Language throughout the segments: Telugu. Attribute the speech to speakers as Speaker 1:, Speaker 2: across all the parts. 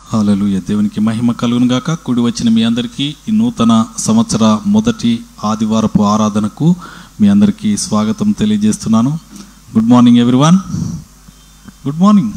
Speaker 1: హాలలుయ దేవునికి మహిమ కలుగును గాక కూడి వచ్చిన మీ అందరికీ ఈ నూతన సంవత్సర మొదటి ఆదివారపు ఆరాధనకు మీ అందరికీ స్వాగతం తెలియజేస్తున్నాను good morning everyone good morning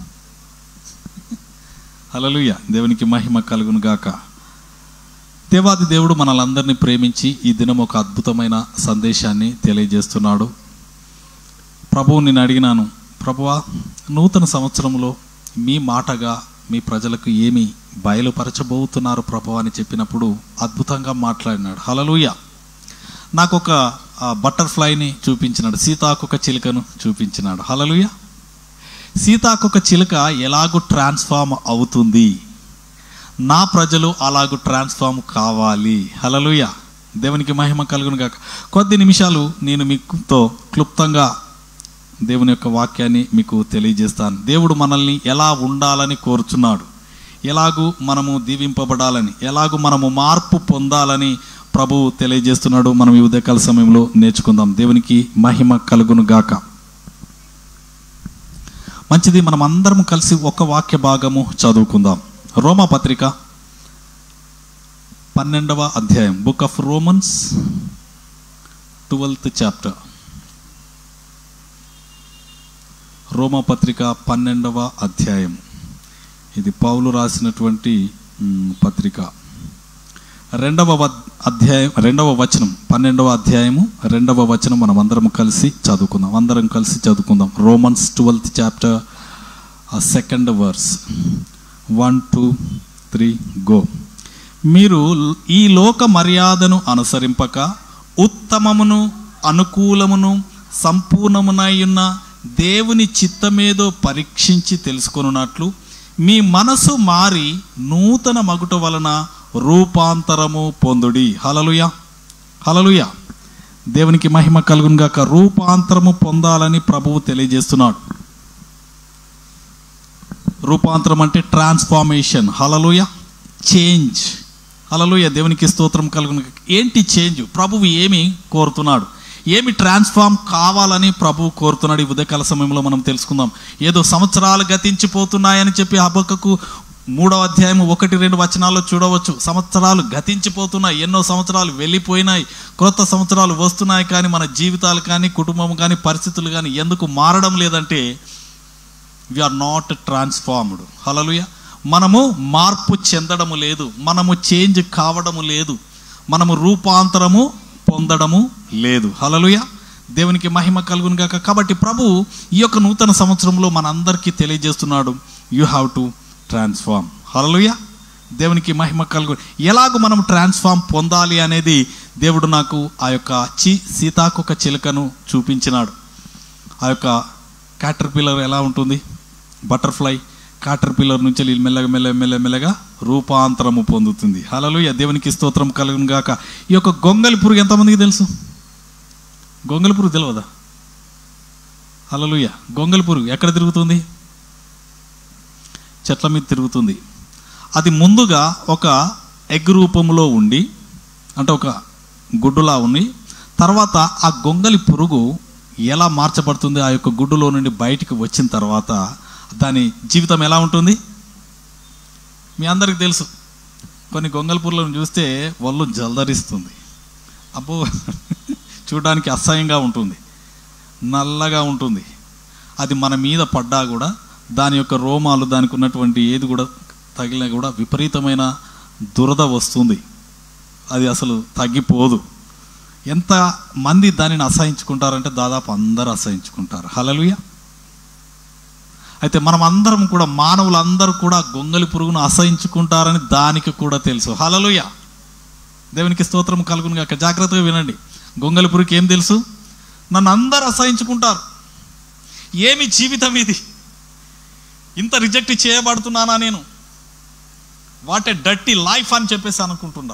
Speaker 1: hallelujah దేవునికి మహిమ కలుగును గాక దేవాది దేవుడు మనలందరినీ ప్రేమించి ఈ దినం ఒక అద్భుతమైన సందేశాన్ని తెలియజేస్తున్నాడు ప్రభువు నేను అడిగినాను ప్రభువా నూతన సంవత్సరంలో మీ మాటగా మీ ప్రజలకు ఏమి బయలుపరచబోతున్నారు ప్రభు అని చెప్పినప్పుడు అద్భుతంగా మాట్లాడినాడు హలలుయ నాకు ఒక బటర్ఫ్లైని చూపించినాడు సీతాకొక చిలుకను చూపించినాడు హలలుయ సీతాకొక చిలుక ఎలాగూ ట్రాన్స్ఫార్మ్ అవుతుంది నా ప్రజలు అలాగూ ట్రాన్స్ఫార్మ్ కావాలి హలలుయ దేవునికి మహిమ కలుగును గాక కొద్ది నిమిషాలు నేను మీతో క్లుప్తంగా దేవుని యొక్క వాక్యాన్ని మీకు తెలియజేస్తాను దేవుడు మనల్ని ఎలా ఉండాలని కోరుచున్నాడు ఎలాగూ మనము దీవింపబడాలని ఎలాగూ మనము మార్పు పొందాలని ప్రభువు తెలియజేస్తున్నాడు మనం ఈ ఉదయకాల సమయంలో నేర్చుకుందాం దేవునికి మహిమ కలుగును గాక మంచిది మనం అందరం కలిసి ఒక వాక్య భాగము చదువుకుందాం రోమా పత్రిక పన్నెండవ అధ్యాయం book of Romans twelfth chapter రోమా పత్రిక పన్నెండవ అధ్యాయం ఇది పౌలు రాసినటువంటి మ్, పత్రిక రెండవ వ- అధ్యాయం రెండవ వచనం పన్నెండవ అధ్యాయము రెండవ వచనం మనం అందరం కలిసి చదువుకుందాం అందరం కలిసి చదువుకుందాం Romans twelfth chapter second verse one two three go మీరు ఈ లోక మర్యాదను అనుసరింపక ఉత్తమమును అనుకూలమును సంపూర్ణమునై ఉన్న దేవుని చిత్తమేదో పరీక్షించి తెలుసుకొనున్నట్లు మీ మనసు మారి నూతన మగుట వలన రూపాంతరము పొందుడి హలలుయ హలలుయ దేవునికి మహిమ కలుగును గాక రూపాంతరము పొందాలని ప్రభువు తెలియజేస్తున్నాడు రూపాంతరం అంటే ట్రాన్స్ఫార్మేషన్ హలలుయ చేంజ్ హలలుయ దేవునికి స్తోత్రం కలుగును గాక. ఏంటి చేంజ్ ప్రభువు ఏమి కోరుతున్నాడు ఏమి ట్రాన్స్ఫార్మ్ కావాలని ప్రభువు కోరుతున్నాడు ఈ ఉదయకాల సమయంలో మనం తెలుసుకుందాం ఏదో సంవత్సరాలు గతించిపోతున్నాయని చెప్పి హబక్కకు మూడవ అధ్యాయం ఒకటి రెండు వచనాల్లో చూడవచ్చు సంవత్సరాలు గతించిపోతున్నాయి ఎన్నో సంవత్సరాలు వెళ్ళిపోయినాయి క్రొత్త సంవత్సరాలు వస్తున్నాయి కానీ మన జీవితాలు కానీ కుటుంబం కానీ పరిస్థితులు కానీ ఎందుకు మారడం లేదంటే ఆర్ నాట్ ట్రాన్స్ఫార్మ్డ్ హలలుయ మనము మార్పు చెందడము లేదు మనము చేంజ్ కావడము లేదు మనము రూపాంతరము పొందడము లేదు హలలుయ దేవునికి మహిమ కలుగును గాక కాబట్టి ప్రభు ఈ యొక్క నూతన సంవత్సరంలో మనందరికీ తెలియజేస్తున్నాడు you have to transform hallelujah దేవునికి మహిమ కలుగు ఎలాగ మనం ట్రాన్స్ఫార్మ్ పొందాలి అనేది దేవుడు నాకు ఆ యొక్క చి సీతాకొక చిలుకను చూపించినాడు ఆ యొక్క క్యాటర్ పిల్లర్ ఎలా ఉంటుంది బటర్ఫ్లై కాటర్ పిల్లర్ నుంచి వెళ్ళి మెల్లగా మెల్ల మెల్ల మెల్లగా రూపాంతరము పొందుతుంది హలలుయ దేవునికి స్తోత్రం కలుగును గాక ఈ యొక్క గొంగలి పురుగు ఎంతమందికి తెలుసు గొంగలి పురుగు తెలియదా హలలుయ గొంగలి పురుగు ఎక్కడ తిరుగుతుంది చెట్ల మీద తిరుగుతుంది అది ముందుగా ఒక ఎగ్ రూపంలో ఉండి అంటే ఒక గుడ్డులా ఉండి తర్వాత ఆ గొంగలి పురుగు ఎలా మార్చబడుతుంది ఆ యొక్క గుడ్డులో నుండి బయటికి వచ్చిన తర్వాత దాని జీవితం ఎలా ఉంటుంది మీ అందరికి తెలుసు కొన్ని గొంగలి పురుగులను చూస్తే ఒళ్ళు జల్దరిస్తుంది అబ్బో చూడడానికి అసహ్యంగా ఉంటుంది నల్లగా ఉంటుంది అది మన మీద పడ్డా కూడా దాని యొక్క రోమాలు దానికి ఉన్నటువంటి ఏది కూడా తగిలినా కూడా విపరీతమైన దురద వస్తుంది అది అసలు తగ్గిపోదు ఎంత మంది దానిని అసహించుకుంటారంటే దాదాపు అందరూ అసహించుకుంటారు హలలుయ అయితే మనం అందరం కూడా మానవులందరూ కూడా గొంగలి పురుగును అసహించుకుంటారని దానికి కూడా తెలుసు హలలుయ దేవునికి స్తోత్రం కలుగును గాక జాగ్రత్తగా వినండి గొంగలి పురుగుకి ఏం తెలుసు నన్ను అందరూ అసహించుకుంటారు ఏమి జీవితం ఇది ఇంత రిజెక్ట్ చేయబడుతున్నానా నేను వాట్ ఏ డట్టి లైఫ్ అని చెప్పేసి అనుకుంటున్నా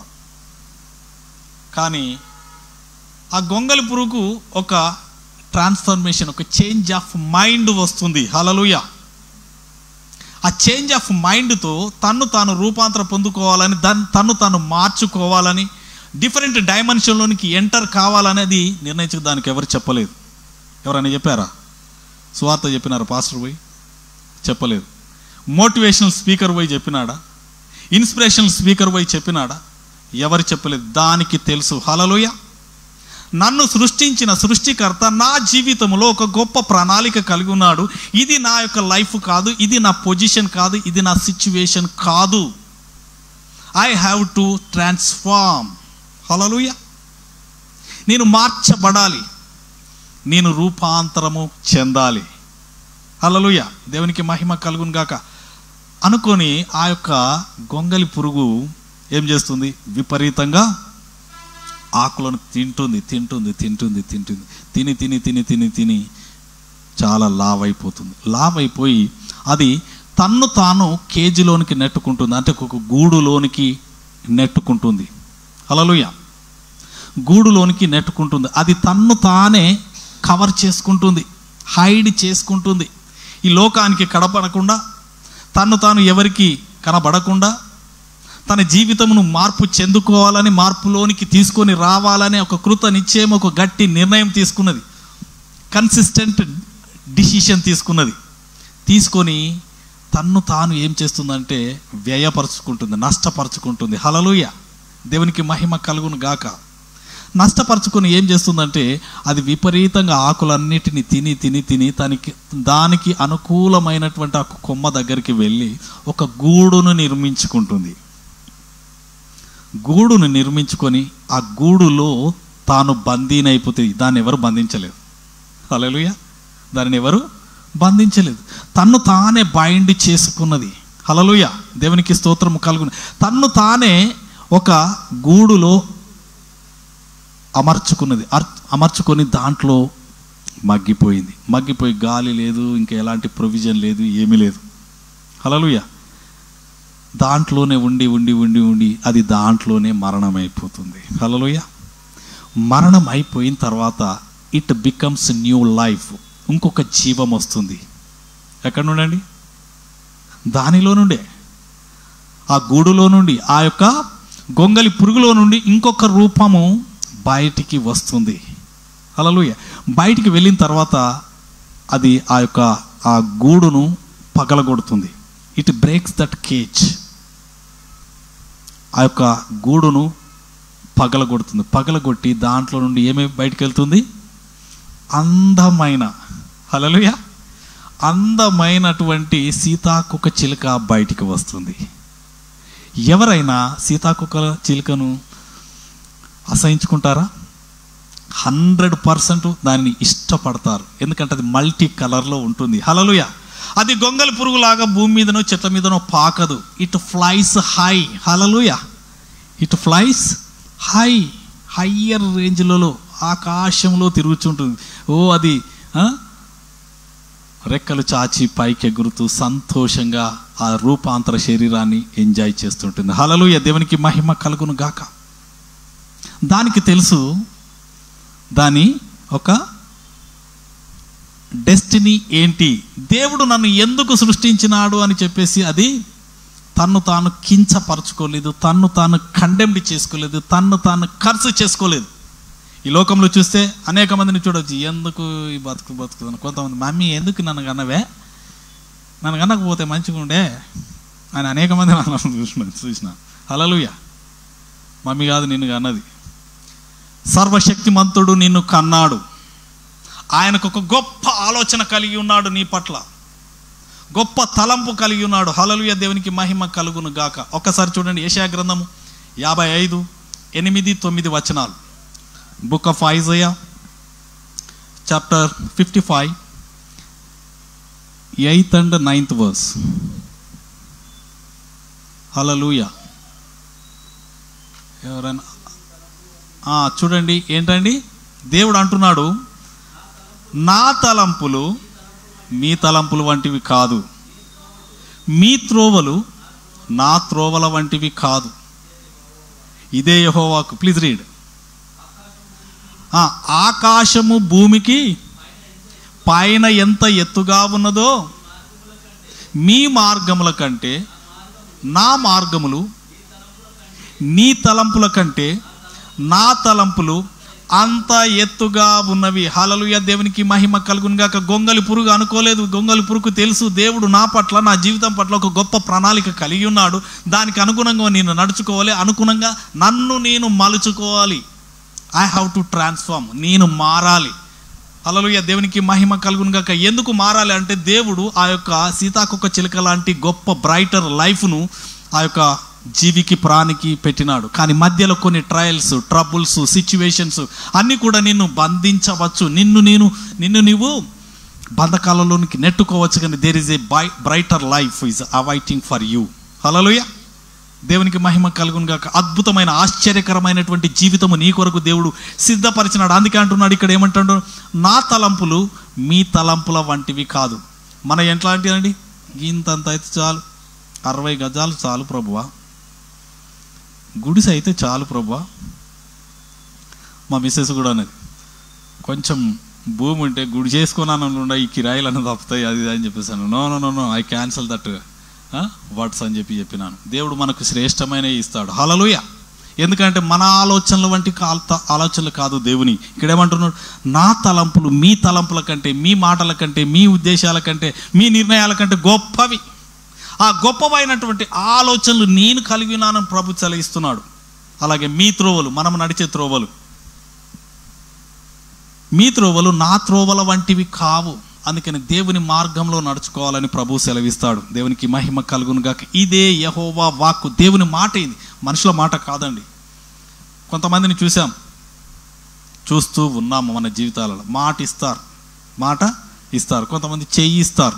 Speaker 1: కానీ ఆ గొంగలి పురుగు ఒక ట్రాన్స్ఫర్మేషన్ ఒక చేంజ్ ఆఫ్ మైండ్ వస్తుంది హలలుయ ఆ చేంజ్ ఆఫ్ మైండ్తో తన్ను తాను రూపాంతరం పొందుకోవాలని దాన్ని తన్ను తాను మార్చుకోవాలని డిఫరెంట్ డైమెన్షన్లోనికి ఎంటర్ కావాలనేది నిర్ణయించక దానికి ఎవరు చెప్పలేదు ఎవరైనా చెప్పారా సువార్త చెప్పినారు పాస్టర్ పోయి చెప్పలేదు మోటివేషనల్ స్పీకర్ పోయి చెప్పినాడా ఇన్స్పిరేషనల్ స్పీకర్ పోయి చెప్పినాడా ఎవరు చెప్పలేదు దానికి తెలుసు హలలోయ నన్ను సృష్టించిన సృష్టికర్త నా జీవితంలో ఒక గొప్ప ప్రణాళిక కలిగి ఉన్నాడు ఇది నా యొక్క లైఫ్ కాదు ఇది నా పొజిషన్ కాదు ఇది నా సిచ్యువేషన్ కాదు I have to transform hallelujah నేను మార్చబడాలి నేను రూపాంతరము చెందాలి హలలుయ దేవునికి మహిమ కలుగును గాక అనుకొని ఆ యొక్క గొంగలి పురుగు ఏం చేస్తుంది విపరీతంగా ఆకులను తింటుంది తింటుంది తింటుంది తింటుంది తిని తిని తిని తిని తిని చాలా లావ్ అయిపోతుంది లావ్ అయిపోయి అది తన్ను తాను కేజీలోనికి నెట్టుకుంటుంది అంటే ఒక గూడులోనికి నెట్టుకుంటుంది హలలుయ గూడులోనికి నెట్టుకుంటుంది అది తన్ను తానే కవర్ చేసుకుంటుంది హైడ్ చేసుకుంటుంది ఈ లోకానికి కడపడకుండా తన్ను తాను ఎవరికి కనబడకుండా తన జీవితమును మార్పు చెందుకోవాలని మార్పులోనికి తీసుకొని రావాలని ఒక కృత నిశ్చయం ఒక గట్టి నిర్ణయం తీసుకున్నది కన్సిస్టెంట్ డిసిషన్ తీసుకున్నది తీసుకొని తన్ను తాను ఏం చేస్తుందంటే వ్యయపరుచుకుంటుంది నష్టపరుచుకుంటుంది హలలుయ దేవునికి మహిమ కలుగును గాక నష్టపరుచుకొని ఏం చేస్తుందంటే అది విపరీతంగా ఆకులన్నిటిని తిని తిని తిని తనకి దానికి అనుకూలమైనటువంటి ఆ కొమ్మ దగ్గరికి వెళ్ళి ఒక గూడును నిర్మించుకుంటుంది గూడును నిర్మించుకొని ఆ గూడులో తాను బందీనైపోతే దాన్ని ఎవరు బంధించలేదు హల్లెలూయా దానిని ఎవరు బంధించలేదు తన్ను తానే బైండ్ చేసుకున్నది హలలుయ దేవునికి స్తోత్రం కలుగును తన్ను తానే ఒక గూడులో అమర్చుకున్నది అర్ అమర్చుకొని దాంట్లో మగ్గిపోయింది మగ్గిపోయి గాలి లేదు ఇంకా ఎలాంటి ప్రొవిజన్ లేదు ఏమీ లేదు హలలుయ దాంట్లోనే ఉండి ఉండి ఉండి ఉండి అది దాంట్లోనే మరణం అయిపోతుంది హలలుయ మరణం అయిపోయిన తర్వాత ఇట్ బికమ్స్ న్యూ లైఫ్ ఇంకొక జీవం వస్తుంది ఎక్కడ నుండండి దానిలో నుండే ఆ గూడులో నుండి ఆ యొక్క గొంగలి పురుగులో నుండి ఇంకొక రూపము బయటికి వస్తుంది హల్లెలూయ బయటికి వెళ్ళిన తర్వాత అది ఆ యొక్క ఆ గూడును పగలగొడుతుంది ఇట్ బ్రేక్స్ దట్ కేజ్ ఆ యొక్క గూడును పగలగొడుతుంది పగలగొట్టి దాంట్లో నుండి ఏమేమి బయటికి వెళ్తుంది అందమైన హలలుయ అందమైనటువంటి సీతాకుక చిలుక బయటికి వస్తుంది ఎవరైనా సీతాకుక చిలుకను అసహించుకుంటారా హండ్రెడ్ పర్సెంట్ దానిని ఇష్టపడతారు ఎందుకంటే అది మల్టీ కలర్లో ఉంటుంది హలలుయ అది గొంగలి పురుగులాగా భూమి మీదనో చెట్ల మీదనో పాకదు it flies high hallelujah it flies high higher రేంజ్లలో ఆకాశంలో తిరుగుతుంటుంది ఓ అది ఆ? రెక్కలు చాచి పైకి ఎగురుతూ సంతోషంగా ఆ రూపాంతర శరీరాన్ని ఎంజాయ్ చేస్తుంటుంది హలలుయ దేవునికి మహిమ కలుగును గాక దానికి తెలుసు దాని ఒక డెస్టినీ ఏంటి దేవుడు నన్ను ఎందుకు సృష్టించినాడు అని చెప్పేసి అది తన్ను తాను కించపరచుకోలేదు తన్ను తాను కండెమ్డ్ చేసుకోలేదు తన్ను తాను ఖర్చు చేసుకోలేదు ఈ లోకంలో చూస్తే అనేక మందిని చూడొచ్చు ఎందుకు ఈ బతుకు బతుకుతాను కొంతమంది మమ్మీ ఎందుకు నన్ను కన్నవే నన్ను కన్నకపోతే మంచిగా ఉండే అని అనేక మంది నన్ను చూసిన చూసిన హలలుయ మమ్మీ కాదు నిన్ను కన్నది సర్వశక్తిమంతుడు నిన్ను కన్నాడు ఆయనకు ఒక గొప్ప ఆలోచన కలిగి ఉన్నాడు నీ పట్ల గొప్ప తలంపు కలిగి ఉన్నాడు హలలుయ దేవునికి మహిమ కలుగును గాక ఒక్కసారి చూడండి ఏషియా గ్రంథము యాభై ఐదు ఎనిమిది తొమ్మిది వచనాలు book of Isaiah chapter fifty five eighth and ninth verse hallelujah ఎవరైనా ఆ, చూడండి ఏంటండి దేవుడు అంటున్నాడు నా తలంపులు మీ తలంపులు వంటివి కాదు మీ త్రోవలు నా త్రోవల వంటివి కాదు ఇదే యహోవాకు ప్లీజ్ రీడ్ ఆకాశము భూమికి పైన ఎంత ఎత్తుగా ఉన్నదో మీ మార్గముల కంటే నా మార్గములు నీ తలంపుల కంటే నా తలంపులు అంత ఎత్తుగా ఉన్నవి హలలుయ దేవునికి మహిమ కలుగునుగాక గొంగలి పురుగు అనుకోలేదు గొంగలి పురుగు తెలుసు దేవుడు నా పట్ల నా జీవితం పట్ల ఒక గొప్ప ప్రణాళిక కలిగి ఉన్నాడు దానికి అనుగుణంగా నేను నడుచుకోవాలి అనుగుణంగా నన్ను నేను మలుచుకోవాలి ఐ హ్యావ్ టు ట్రాన్స్ఫార్మ్ నేను మారాలి హల్లెలూయా దేవునికి మహిమ కలుగునుగాక ఎందుకు మారాలి అంటే దేవుడు ఆ యొక్క సీతాకొక చిలుక లాంటి గొప్ప బ్రైటర్ లైఫ్ను ఆ యొక్క జీవికి ప్రాణికి పెట్టినాడు కానీ మధ్యలో కొన్ని ట్రయల్స్ ట్రబుల్స్ సిచ్యువేషన్స్ అన్నీ కూడా నిన్ను బంధించవచ్చు నిన్ను నేను నిన్ను నీవు బంధకాలలోనికి నెట్టుకోవచ్చు కానీ there is a by brighter life is awaiting for you hallelujah దేవునికి మహిమ కలుగును గాక అద్భుతమైన ఆశ్చర్యకరమైనటువంటి జీవితము నీ కొరకు దేవుడు సిద్ధపరిచినాడు అందుకే అంటున్నాడు ఇక్కడ ఏమంటాడు నా తలంపులు మీ తలంపుల వంటివి కాదు మన ఎట్లాంటిదండి ఇంతంత అయితే చాలు అరవై గజాలు చాలు ప్రభువా గుడిసె అయితే చాలు ప్రభువా మా మిస్సెస్ కూడా అనేది కొంచెం భూమి ఉంటే గుడి చేసుకున్నాను ఉండ ఈ కిరాయిలు అన్నది తప్పుతాయి అది ఇది అని చెప్పేసాను no no no no I cancel that words అని చెప్పి చెప్పినాను దేవుడు మనకు శ్రేష్టమైనవి ఇస్తాడు హలలుయ ఎందుకంటే మన ఆలోచనల వంటి కాల్త ఆలోచనలు కాదు దేవుని ఇక్కడ ఏమంటున్నాడు నా తలంపులు మీ తలంపుల కంటే మీ మాటల కంటే మీ ఉద్దేశాల కంటే మీ నిర్ణయాల కంటే గొప్పవి ఆ గొప్పవైనటువంటి ఆలోచనలు నేను కలిగి ఉన్నానని ప్రభు చలిస్తున్నాడు అలాగే మీ త్రోవలు మనం నడిచే త్రోవలు మీ త్రోవలు నా త్రోవల వంటివి కావు అందుకని దేవుని మార్గంలో నడుచుకోవాలని ప్రభు సెలవిస్తాడు దేవునికి మహిమ కలుగును గాక ఇదే యహోవా వాక్కు దేవుని మాట ఇది మనుషుల మాట కాదండి కొంతమందిని చూసాం చూస్తూ ఉన్నాము మన జీవితాలలో మాట ఇస్తారు మాట ఇస్తారు కొంతమంది చెయ్యి ఇస్తారు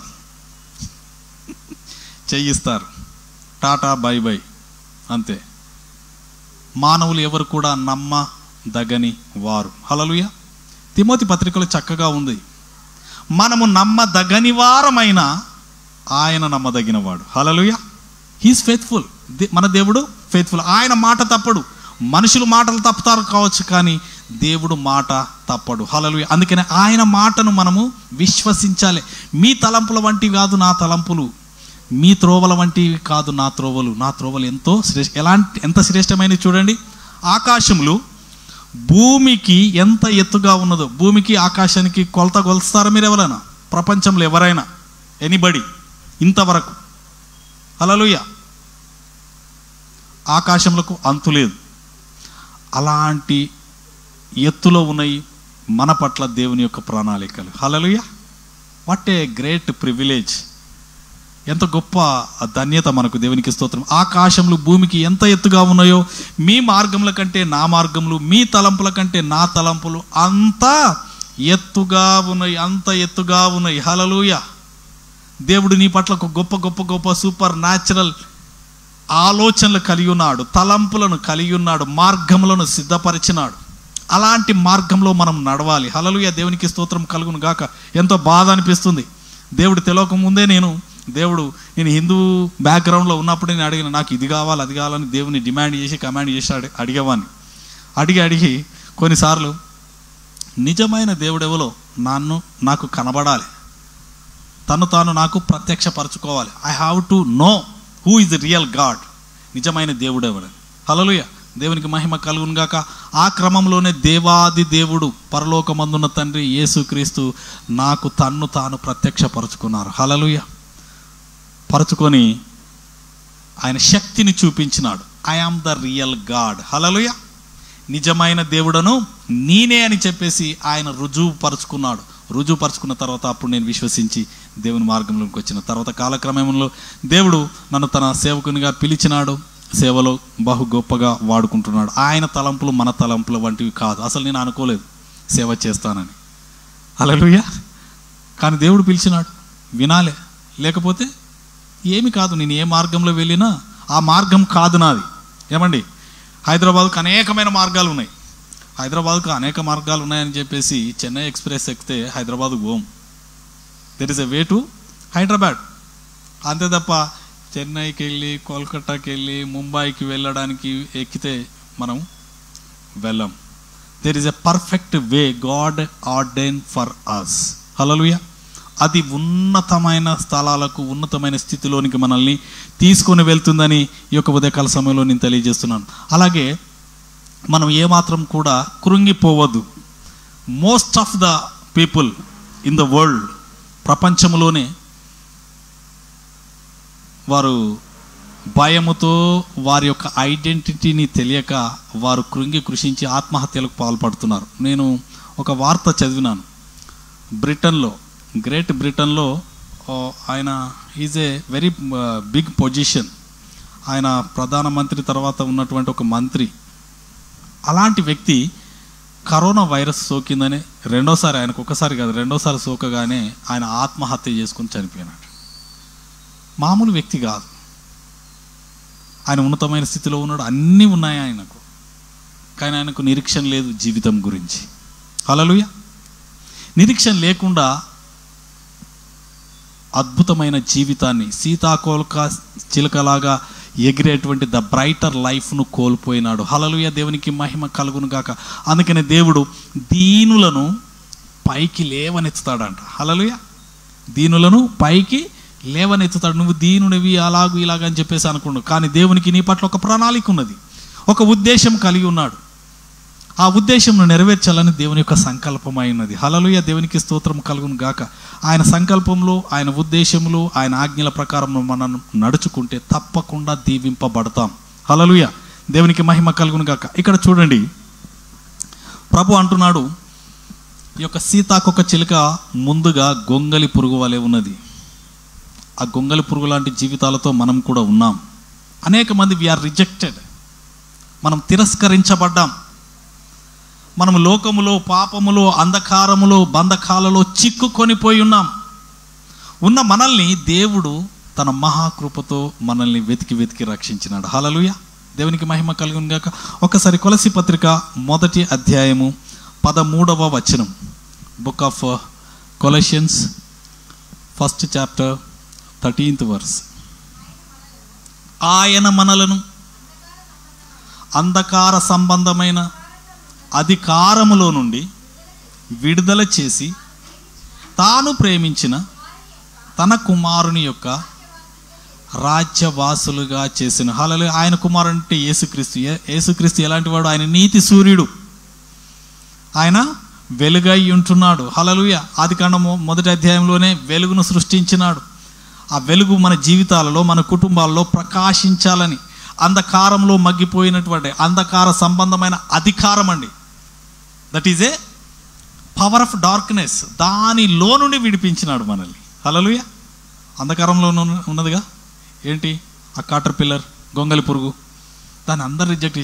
Speaker 1: చెయ్యి ఇస్తారు టాటా బై బై అంతే మానవులు ఎవరు కూడా నమ్మదగని వారు హలలుయ తిమోతి పత్రికలో చక్కగా ఉంది మనము నమ్మదగని వారమైన ఆయన నమ్మదగినవాడు హలలుయ హీస్ ఫెయిత్ఫుల్ మన దేవుడు ఫెయిత్ఫుల్ ఆయన మాట తప్పడు మనుషులు మాటలు తప్పుతారు కావచ్చు కానీ దేవుడు మాట తప్పడు హలలుయ అందుకని ఆయన మాటను మనము విశ్వసించాలి మీ తలంపుల వంటివి కాదు నా తలంపులు మీ త్రోవల వంటివి కాదు నా త్రోవలు నా త్రోవలు ఎంతో శ్రేష్ఠ ఎలాంటి ఎంత శ్రేష్టమైనవి చూడండి ఆకాశములు భూమికి ఎంత ఎత్తుగా ఉన్నదో భూమికి ఆకాశానికి కొలత కొలుస్తారా మీరు ఎవరైనా ప్రపంచంలో ఎవరైనా ఎనీబడి ఇంతవరకు అలలుయ ఆకాశములకు అంతు లేదు అలాంటి ఎత్తులో ఉన్నాయి మన పట్ల దేవుని యొక్క ప్రణాళికలు hallelujah what a great privilege ఎంత గొప్ప ధన్యత మనకు దేవునికి స్తోత్రం ఆకాశంలో భూమికి ఎంత ఎత్తుగా ఉన్నాయో మీ మార్గముల కంటే నా మార్గములు మీ తలంపుల కంటే నా తలంపులు అంత ఎత్తుగా ఉన్నాయి అంత ఎత్తుగా ఉన్నాయి హలలుయ దేవుడు నీ పట్ల ఒక గొప్ప గొప్ప గొప్ప సూపర్ న్యాచురల్ ఆలోచనలు కలిగి ఉన్నాడు తలంపులను కలిగి ఉన్నాడు మార్గములను సిద్ధపరిచినాడు అలాంటి మార్గంలో మనం నడవాలి హలలుయ దేవునికి స్తోత్రం కలుగును గాక ఎంతో బాధ అనిపిస్తుంది దేవుడు తెలియక ముందే నేను దేవుడు నేను హిందూ బ్యాక్గ్రౌండ్లో ఉన్నప్పుడు నేను అడిగిన నాకు ఇది కావాలి అది కావాలని దేవుని డిమాండ్ చేసి కమాండ్ చేసి అడి అడిగేవాడిని అడిగి అడిగి కొన్నిసార్లు నిజమైన దేవుడెవలో నన్ను నాకు కనబడాలి తను తాను నాకు ప్రత్యక్షపరచుకోవాలి I have to know who is the real God నిజమైన దేవుడెవడు హలలుయ దేవునికి మహిమ కలుగును గాక ఆ క్రమంలోనే దేవాది దేవుడు పరలోకమందున్న తండ్రి యేసుక్రీస్తు నాకు తన్ను తాను ప్రత్యక్షపరచుకున్నారు హలలుయ పరచుకొని ఆయన శక్తిని చూపించినాడు I am the real God hallelujah నిజమైన దేవుడను నేనే అని చెప్పేసి ఆయన రుజువు పరుచుకున్నాడు రుజువు పరుచుకున్న తర్వాత అప్పుడు నేను విశ్వసించి దేవుని మార్గంలోకి వచ్చిన తర్వాత కాలక్రమంలో దేవుడు నన్ను తన సేవకునిగా పిలిచినాడు సేవలో బహు గొప్పగా వాడుకుంటున్నాడు ఆయన తలంపులు మన తలంపులు వంటివి కాదు అసలు నేను అనుకోలేదు సేవ చేస్తానని అలలుయ కానీ దేవుడు పిలిచినాడు వినాలే లేకపోతే ఏమి కాదు నేను ఏ మార్గంలో వెళ్ళినా ఆ మార్గం కాదు నాది ఏమండి హైదరాబాద్కు అనేకమైన మార్గాలు ఉన్నాయి హైదరాబాద్కు అనేక మార్గాలు ఉన్నాయని చెప్పేసి చెన్నై ఎక్స్ప్రెస్ ఎక్కితే హైదరాబాద్కు పోం there is a way to Hyderabad అంతే తప్ప చెన్నైకి వెళ్ళి కోల్కతాకి వెళ్ళి ముంబైకి వెళ్ళడానికి ఎక్కితే మనం వెళ్ళం there is a perfect way God ordained for us hallelujah అది ఉన్నతమైన స్థలాలకు ఉన్నతమైన స్థితిలోనికి మనల్ని తీసుకొని వెళ్తుందని ఈ యొక్క ఉదయకాల సమయంలో నేను తెలియజేస్తున్నాను అలాగే మనం ఏమాత్రం కూడా కృంగిపోవద్దు most of the people in the world ప్రపంచంలోనే వారు భయముతో వారి యొక్క ఐడెంటిటీని తెలియక వారు కృంగి కృషించి ఆత్మహత్యలకు పాల్పడుతున్నారు నేను ఒక వార్త చదివినాను బ్రిటన్లో గ్రేట్ బ్రిటన్లో ఆ, ఆయన is a very big position ఆయన ప్రధానమంత్రి తర్వాత ఉన్నటువంటి ఒక మంత్రి అలాంటి వ్యక్తి కరోనా వైరస్ సోకిందని రెండోసారి ఆయనకు ఒకసారి కాదు రెండోసారి సోకగానే ఆయన ఆత్మహత్య చేసుకుని చనిపోయినాడు మామూలు వ్యక్తి కాదు ఆయన ఉన్నతమైన స్థితిలో ఉన్నాడు అన్నీ ఉన్నాయి ఆయనకు కానీ ఆయనకు నిరీక్షణ లేదు జీవితం గురించి హలలుయ నిరీక్షణ లేకుండా అద్భుతమైన జీవితాన్ని సీతాకోల్క చిలకలాగా ఎగిరేటువంటి ద బ్రైటర్ లైఫ్ను కోల్పోయినాడు హలలుయ దేవునికి మహిమ కలుగును గాక అందుకనే దేవుడు దీనులను పైకి లేవనెత్తుతాడంట హలలుయ దీనులను పైకి లేవనెత్తుతాడు నువ్వు దీనుడివి అలాగు ఇలాగ అని చెప్పేసి అనుకున్నావు కానీ దేవునికి నీ పట్ల ఒక ప్రణాళిక ఉన్నది ఒక ఉద్దేశం కలిగి ఉన్నాడు ఆ ఉద్దేశంను నెరవేర్చాలని దేవుని యొక్క సంకల్పమై ఉన్నది హలలుయ దేవునికి స్తోత్రం కలుగును గాక ఆయన సంకల్పంలో ఆయన ఉద్దేశంలో ఆయన ఆజ్ఞల ప్రకారం మనం నడుచుకుంటే తప్పకుండా దీవింపబడతాం హలలుయ దేవునికి మహిమ కలుగును గాక ఇక్కడ చూడండి ప్రభు అంటున్నాడు ఈ యొక్క సీతాకొక చిలుక ముందుగా గొంగలి పురుగు వలె ఉన్నది ఆ గొంగలి పురుగు లాంటి జీవితాలతో మనం కూడా ఉన్నాం అనేక మంది వీఆర్ రిజెక్టెడ్ మనం తిరస్కరించబడ్డాం మనం లోకములో పాపములో అంధకారములో బంధకాలలో చిక్కుకొనిపోయి ఉన్నాం ఉన్న మనల్ని దేవుడు తన మహాకృపతో మనల్ని వెతికి వెతికి రక్షించినాడు హలలుయ దేవునికి మహిమ కలుగును గాక ఒకసారి కొలసి పత్రిక మొదటి అధ్యాయము పదమూడవ వచనం book of Colossians first chapter thirteenth verse ఆయన మనలను అంధకార సంబంధమైన అధికారములో నుండి విడుదల చేసి తాను ప్రేమించిన తన కుమారుని యొక్క రాజ్యవాసులుగా చేసిన హలలు ఆయన కుమారుడు అంటే యేసుక్రీస్తు ఏ- యేసుక్రీస్తు ఎలాంటి వాడు ఆయన నీతి సూర్యుడు ఆయన వెలుగై ఉంటున్నాడు హలలుయ ఆది కాండము మొదటి అధ్యాయంలోనే వెలుగును సృష్టించినాడు ఆ వెలుగు మన జీవితాలలో మన కుటుంబాల్లో ప్రకాశించాలని అంధకారంలో మగ్గిపోయినటువంటి అంధకార సంబంధమైన అధికారం అండి that is a power of darkness దానిలో నుండి విడిపించినాడు మనల్ని హలలుయ అంధకారంలో ఉన్న- ఉన్నదిగా ఏంటి ఆ కాటర్ పిల్లర్ గొంగలి పురుగు దాన్ని అందరు రిజెక్ట్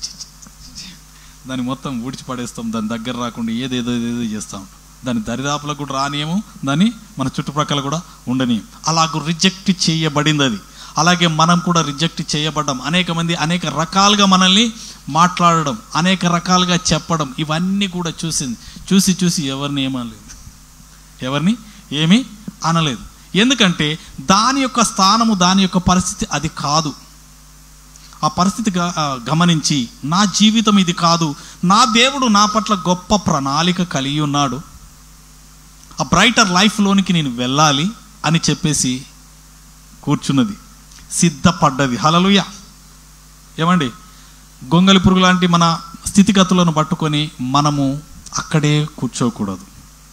Speaker 1: దాన్ని మొత్తం ఊడ్చి పడేస్తాం దాని దగ్గర రాకుండా ఏదేదో ఏదేదో చేస్తాం దాని దరిదాపులకు కూడా రానియము దాన్ని మన చుట్టుప్రక్కల కూడా ఉండనీయం అలాగ రిజెక్ట్ చేయబడింది అది అలాగే మనం కూడా రిజెక్ట్ చేయబడ్డాం అనేక మంది అనేక రకాలుగా మనల్ని మాట్లాడడం అనేక రకాలుగా చెప్పడం ఇవన్నీ కూడా చూసింది చూసి చూసి ఎవరిని ఏమనలేదు ఎవరిని ఏమీ అనలేదు ఎందుకంటే దాని యొక్క స్థానము దాని యొక్క పరిస్థితి అది కాదు ఆ పరిస్థితి గ- ఆ, గమనించి నా జీవితం ఇది కాదు నా దేవుడు నా పట్ల గొప్ప ప్రణాళిక కలిగి ఉన్నాడు ఆ బ్రైటర్ లైఫ్లోనికి నేను వెళ్ళాలి అని చెప్పేసి కూర్చున్నది సిద్ధపడ్డది హలలుయ ఏమండి గొంగలి పురుగు లాంటి మన స్థితిగతులను పట్టుకొని మనము అక్కడే కూర్చోకూడదు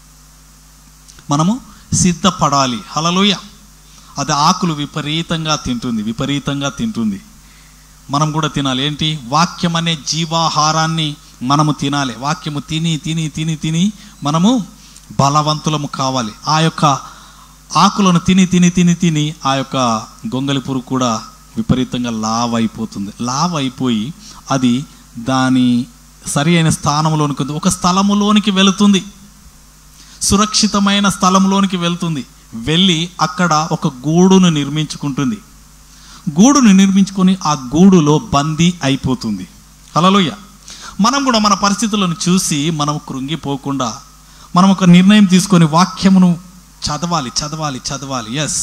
Speaker 1: మనము సిద్ధపడాలి హలలుయ అది ఆకులు విపరీతంగా తింటుంది విపరీతంగా తింటుంది మనం కూడా తినాలి ఏంటి వాక్యం అనే జీవాహారాన్ని మనము తినాలి వాక్యము తిని తిని తిని తిని మనము బలవంతులము కావాలి ఆ యొక్క ఆకులను తిని తిని తిని తిని ఆ యొక్క గొంగలి పురుగు కూడా విపరీతంగా లావ్ అయిపోతుంది లావ్ అయిపోయి అది దాని సరి అయిన స్థానంలోనికి ఒక స్థలములోనికి వెళుతుంది సురక్షితమైన స్థలంలోనికి వెళ్తుంది వెళ్ళి అక్కడ ఒక గూడును నిర్మించుకుంటుంది గూడును నిర్మించుకొని ఆ గూడులో బందీ అయిపోతుంది హలలోయ మనం కూడా మన పరిస్థితులను చూసి మనం కృంగిపోకుండా మనం ఒక నిర్ణయం తీసుకొని వాక్యమును చదవాలి చదవాలి చదవాలి ఎస్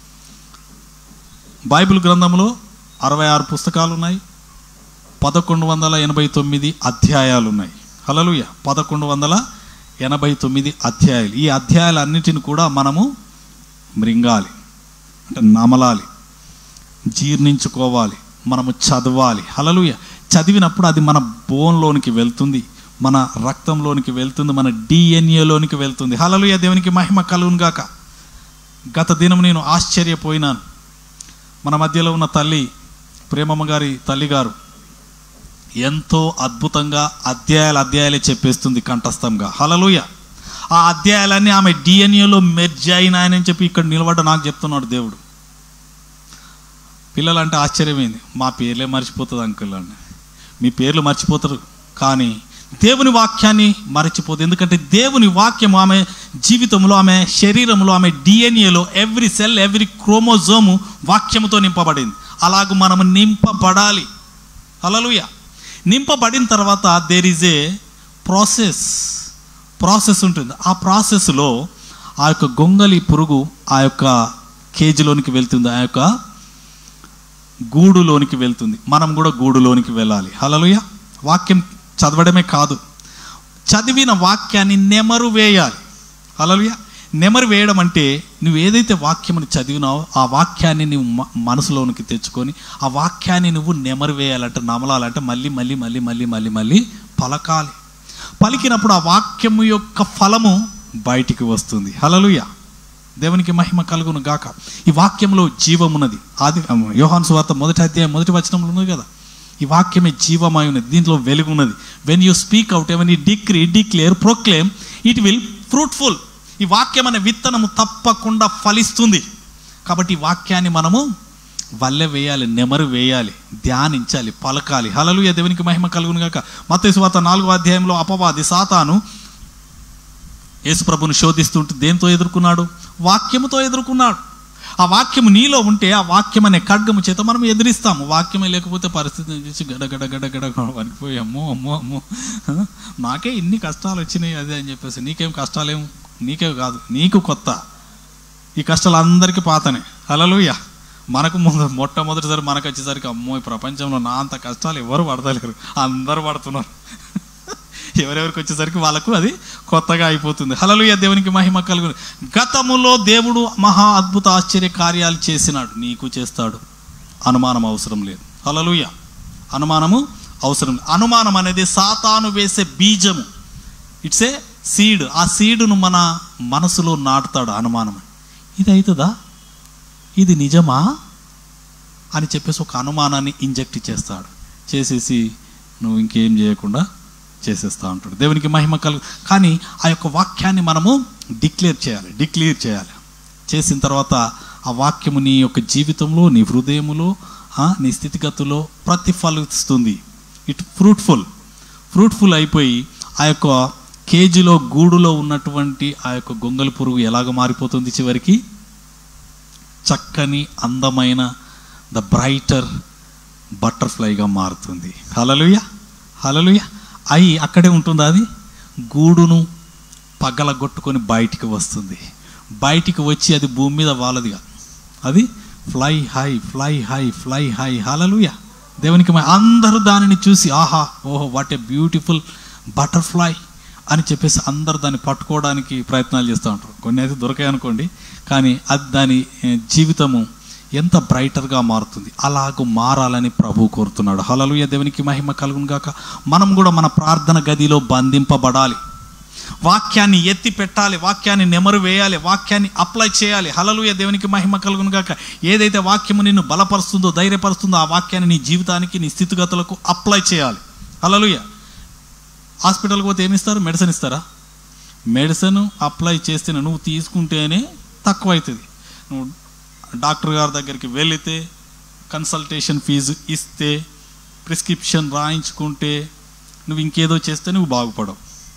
Speaker 1: బైబిల్ గ్రంథంలో అరవై ఆరు పుస్తకాలు ఉన్నాయి పదకొండు వందల ఎనభై తొమ్మిది అధ్యాయాలు ఉన్నాయి హలలుయ పదకొండు వందల ఎనభై తొమ్మిది అధ్యాయాలు ఈ అధ్యాయాలన్నిటిని కూడా మనము మృంగాలి అంటే నమలాలి జీర్ణించుకోవాలి మనము చదవాలి హలలుయ చదివినప్పుడు అది మన బోన్లోనికి వెళ్తుంది మన రక్తంలోనికి వెళ్తుంది మన డిఎన్ఏలోనికి వెళ్తుంది హలలుయ దేవునికి మహిమ కలుగును గాక గత దినం నేను ఆశ్చర్యపోయినాను మన మధ్యలో ఉన్న తల్లి ప్రేమమ్మ గారి తల్లి గారు ఎంతో అద్భుతంగా అధ్యాయాలు అధ్యాయాలే చెప్పేస్తుంది కంఠస్థంగా హలలుయ ఆ అధ్యాయాలన్నీ ఆమె డిఎన్ఏలో మెర్జ్ అయినాయని చెప్పి ఇక్కడ నిలబడ్డ నాకు చెప్తున్నాడు దేవుడు పిల్లలంటే ఆశ్చర్యమైంది మా పేర్లే మర్చిపోతుంది అంకుల్ అండి మీ పేర్లు మర్చిపోతారు కానీ దేవుని వాక్యాన్ని మర్చిపోదు ఎందుకంటే దేవుని వాక్యం ఆమె జీవితంలో ఆమె శరీరంలో ఆమె డిఎన్ఏలో ఎవ్రీ సెల్ ఎవ్రీ క్రోమోజోము వాక్యముతో నింపబడింది అలాగూ మనము నింపబడాలి హలలుయ నింపబడిన తర్వాత there is a process process ఉంటుంది ఆ ప్రాసెస్లో ఆ యొక్క గొంగలి పురుగు ఆ యొక్క కేజీలోనికి వెళ్తుంది ఆ యొక్క గూడులోనికి వెళ్తుంది మనం కూడా గూడులోనికి వెళ్ళాలి హలలుయ వాక్యం చదవడమే కాదు చదివిన వాక్యాన్ని నెమరు వేయాలి హలలుయ నెమరు వేయడం అంటే నువ్వు ఏదైతే వాక్యముని చదివినావో ఆ వాక్యాన్ని నువ్వు మ- మనసులోనికి తెచ్చుకొని ఆ వాక్యాన్ని నువ్వు నెమరు వేయాలంటే నమలాలంటే మళ్ళీ మళ్ళీ మళ్ళీ మళ్ళీ మళ్ళీ మళ్ళీ పలకాలి పలికినప్పుడు ఆ వాక్యము యొక్క ఫలము బయటికి వస్తుంది హలలుయ దేవునికి మహిమ కలుగును గాక ఈ వాక్యంలో జీవమున్నది ఆది యోహాను సువార్త మొదటి అధ్యాయం మొదటి వచనంలో ఉన్నది కదా ఈ వాక్యమే జీవమై ఉన్నది దీంట్లో వెలుగు ఉన్నది when you speak out even you decree declare proclaim it will fruitful ఈ వాక్యం అనే విత్తనము తప్పకుండా ఫలిస్తుంది కాబట్టి ఈ వాక్యాన్ని మనము వల్లె వేయాలి నెమరు వేయాలి ధ్యానించాలి పలకాలి హలలుయ దేవునికి మహిమ కలుగును గాక మత్తయి సువార్త నాలుగో అధ్యాయంలో అపవాది సాతాను యేసుప్రభుని శోధిస్తుంటే దేంతో ఎదుర్కొన్నాడు వాక్యముతో ఎదుర్కొన్నాడు ఆ వాక్యము నీలో ఉంటే ఆ వాక్యం అనే ఖడ్గము చేత మనం ఎదిరిస్తాము వాక్యమే లేకపోతే పరిస్థితిని చూసి గడ గడ గడ గడ వణికిపోయి అమ్మో అమ్మో అమ్మో హ? నాకే ఇన్ని కష్టాలు వచ్చినాయి అదే అని చెప్పేసి నీకేం కష్టాలేం నీకే కాదు నీకు కొత్త ఈ కష్టాలు అందరికీ పాతనే హలలుయ మనకు ముందు మొట్టమొదటిసారి మనకు వచ్చేసరికి అమ్మో ఈ ప్రపంచంలో నా అంత కష్టాలు ఎవరు పడతలేరు అందరూ పడుతున్నారు ఎవరెవరికి వచ్చేసరికి వాళ్ళకు అది కొత్తగా అయిపోతుంది హలలుయ దేవునికి మహిమ కలుగు గతములో దేవుడు మహా అద్భుత ఆశ్చర్య కార్యాలు చేసినాడు నీకు చేస్తాడు అనుమానం అవసరం లేదు హలలుయ అనుమానము అవసరం లేదు. అనుమానం అనేది సాతాను వేసే బీజము ఇట్స్ ఏ సీడ్ ఆ సీడును మన మనసులో నాటుతాడు అనుమానం ఇది అవుతుందా ఇది నిజమా అని చెప్పేసి ఒక అనుమానాన్ని ఇంజెక్ట్ చేస్తాడు చేసేసి నువ్వు ఇంకేం చేయకుండా చేసేస్తా ఉంటాడు దేవునికి మహిమ కలు కానీ ఆ యొక్క వాక్యాన్ని మనము డిక్లేర్ చేయాలి డిక్లేర్ చేయాలి చేసిన తర్వాత ఆ వాక్యము నీ యొక్క జీవితంలో నీ హృదయములో ఆ, నీ స్థితిగతుల్లో ప్రతిఫలిస్తుంది ఇట్ ఫ్రూట్ఫుల్ ఫ్రూట్ఫుల్ అయిపోయి ఆ యొక్క కేజీలో గూడులో ఉన్నటువంటి ఆ యొక్క గొంగలి పురుగు ఎలాగ మారిపోతుంది చివరికి చక్కని అందమైన ద బ్రైటర్ బటర్ఫ్లైగా మారుతుంది హలలుయ హలలుయ అయి అక్కడే ఉంటుందా అది గూడును పగలగొట్టుకొని బయటికి వస్తుంది బయటికి వచ్చి అది భూమి మీద వాలదిగా అది fly high fly high fly high hallelujah దేవునికి మ- అందరూ దానిని చూసి ఆహా ఓహో వాట్ ఏ బ్యూటిఫుల్ బటర్ఫ్లై అని చెప్పేసి అందరు దాన్ని పట్టుకోవడానికి ప్రయత్నాలు చేస్తూ ఉంటారు కొన్ని అయితే దొరకాయి అనుకోండి కానీ అది దాని ఏ, జీవితము ఎంత బ్రైటర్గా మారుతుంది అలాగూ మారాలని ప్రభు కోరుతున్నాడు హలలుయ దేవునికి మహిమ కలుగును గాక మనం కూడా మన ప్రార్థన గదిలో బంధింపబడాలి వాక్యాన్ని ఎత్తి పెట్టాలి వాక్యాన్ని నెమరు వేయాలి వాక్యాన్ని అప్లై చేయాలి హలలుయ దేవునికి మహిమ కలుగును గాక ఏదైతే వాక్యము నిన్ను బలపరుస్తుందో ధైర్యపరుస్తుందో ఆ వాక్యాన్ని నీ జీవితానికి నీ స్థితిగతులకు అప్లై చేయాలి హలలుయ హాస్పిటల్కి పోతే ఏమి ఇస్తారు మెడిసిన్ ఇస్తారా మెడిసిన్ అప్లై చేస్తే నువ్వు తీసుకుంటేనే తక్కువ అవుతుంది నువ్వు డాక్టర్ గారి దగ్గరికి వెళితే కన్సల్టేషన్ ఫీజు ఇస్తే ప్రిస్క్రిప్షన్ రాయించుకుంటే నువ్వు ఇంకేదో చేస్తే నువ్వు బాగుపడవు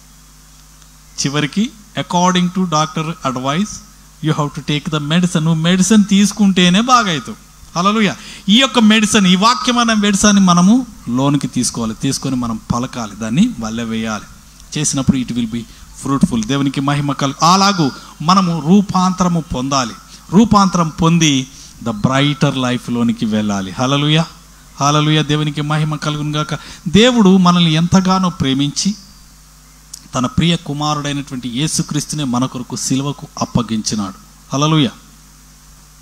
Speaker 1: చివరికి according to doctor advice you have to take the medicine నువ్వు మెడిసిన్ తీసుకుంటేనే బాగా అవుతావు హలలుయ ఈ యొక్క మెడిసిన్ ఈ వాక్యం అనే మెడిసిన్ మనము లోనికి తీసుకోవాలి తీసుకొని మనం పలకాలి దాన్ని వల్ల వేయాలి చేసినప్పుడు ఇట్ విల్ బి ఫ్రూట్ఫుల్ దేవునికి మహిమ కల్ అలాగూ మనము రూపాంతరము పొందాలి రూపాంతరం పొంది ద బ్రైటర్ లైఫ్లోనికి వెళ్ళాలి హలలుయ హలలుయ దేవునికి మహిమ కలుగును గాక దేవుడు మనల్ని ఎంతగానో ప్రేమించి తన ప్రియ కుమారుడైనటువంటి యేసుక్రీస్తునే మన కొరకు సిలువకు అప్పగించినాడు హలలుయ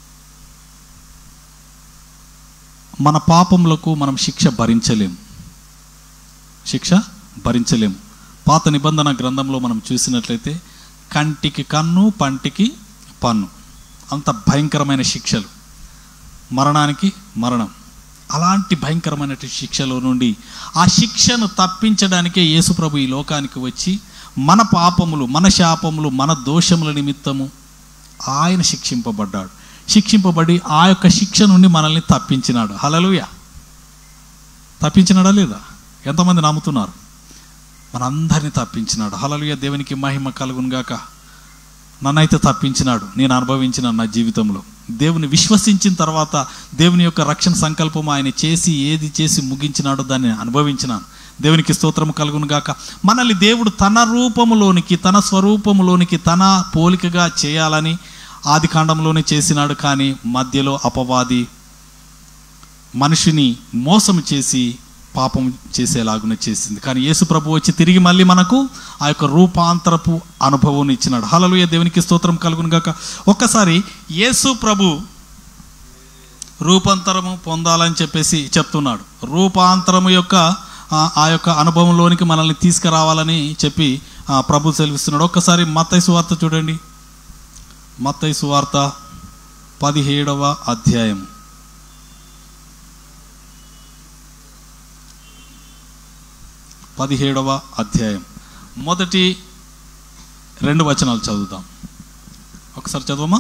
Speaker 1: మన పాపములకు మనం శిక్ష భరించలేం శిక్ష భరించలేము పాత నిబంధన గ్రంథంలో మనం చూసినట్లయితే కంటికి కన్ను పంటికి పన్ను అంత భయంకరమైన శిక్షలు మరణానికి మరణం అలాంటి భయంకరమైన శిక్షలో నుండి ఆ శిక్షను తప్పించడానికే యేసుప్రభు ఈ లోకానికి వచ్చి మన పాపములు మన శాపములు మన దోషముల నిమిత్తము ఆయన శిక్షింపబడ్డాడు శిక్షింపబడి ఆ యొక్క శిక్ష నుండి మనల్ని తప్పించినాడు హలలుయ తప్పించినాడా లేదా ఎంతమంది నమ్ముతున్నారు మనందరినీ తప్పించినాడు హలలుయ దేవునికి మహిమ కలుగును గాక నన్నైతే తప్పించినాడు నేను అనుభవించిన నా జీవితంలో దేవుని విశ్వసించిన తర్వాత దేవుని యొక్క రక్షణ సంకల్పం ఆయన చేసి ఏది చేసి ముగించినాడో దాన్ని అనుభవించినాను దేవునికి స్తోత్రం కలుగును గాక మనల్ని దేవుడు తన రూపములోనికి తన స్వరూపములోనికి తన పోలికగా చేయాలని ఆది కాండంలోనే చేసినాడు కానీ మధ్యలో అపవాది మనిషిని మోసం చేసి పాపం చేసేలాగున చేసింది కానీ యేసు ప్రభు వచ్చి తిరిగి మళ్ళీ మనకు ఆ యొక్క రూపాంతరపు అనుభవం ఇచ్చినాడు హలలుయ దేవునికి స్తోత్రం కలుగును గాక ఒక్కసారి యేసు ప్రభు రూపాంతరము పొందాలని చెప్పేసి చెప్తున్నాడు రూపాంతరము యొక్క ఆ- ఆ యొక్క అనుభవంలోనికి మనల్ని తీసుకురావాలని చెప్పి ఆ, ప్రభు సెలవిస్తున్నాడు ఒక్కసారి మత్తయి సువార్త చూడండి మత్తయి సువార్త పదిహేడవ అధ్యాయం పదిహేడవ అధ్యాయం మొదటి రెండు వచనాలు చదువుదాం ఒకసారి చదవమా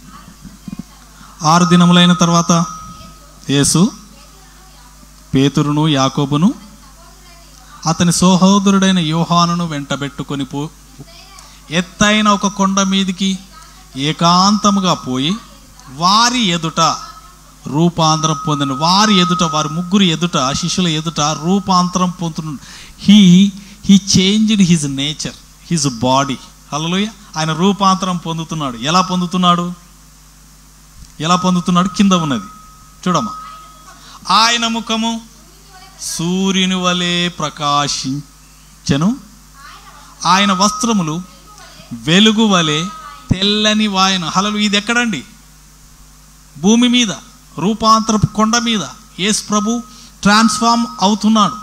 Speaker 1: ఆరు దినములైన తర్వాత యేసు పేతురును యాకోబును అతని సహోదరుడైన యోహానును వెంటబెట్టుకొని పో ఎత్తైన ఒక కొండ మీదికి ఏకాంతముగా పోయి వారి ఎదుట రూపాంతరం పొందిన వారి ఎదుట వారి ముగ్గురు ఎదుట శిష్యుల ఎదుట రూపాంతరం పొందుతున్నాడు he he changed his nature his body hallelujah ఆయన రూపాంతరం పొందుతున్నాడు ఎలా పొందుతున్నాడు ఎలా పొందుతున్నాడు కింద ఉన్నది చూడమ్మా ఆయన ముఖము సూర్యుని వలె ప్రకాశించెను ఆయన వస్త్రములు వెలుగు వలె తెల్లని వాయన హలలు ఇది ఎక్కడండి భూమి మీద రూపాంతరపు కొండ మీద యేసు ప్రభు ట్రాన్స్ఫార్మ్ అవుతున్నాడు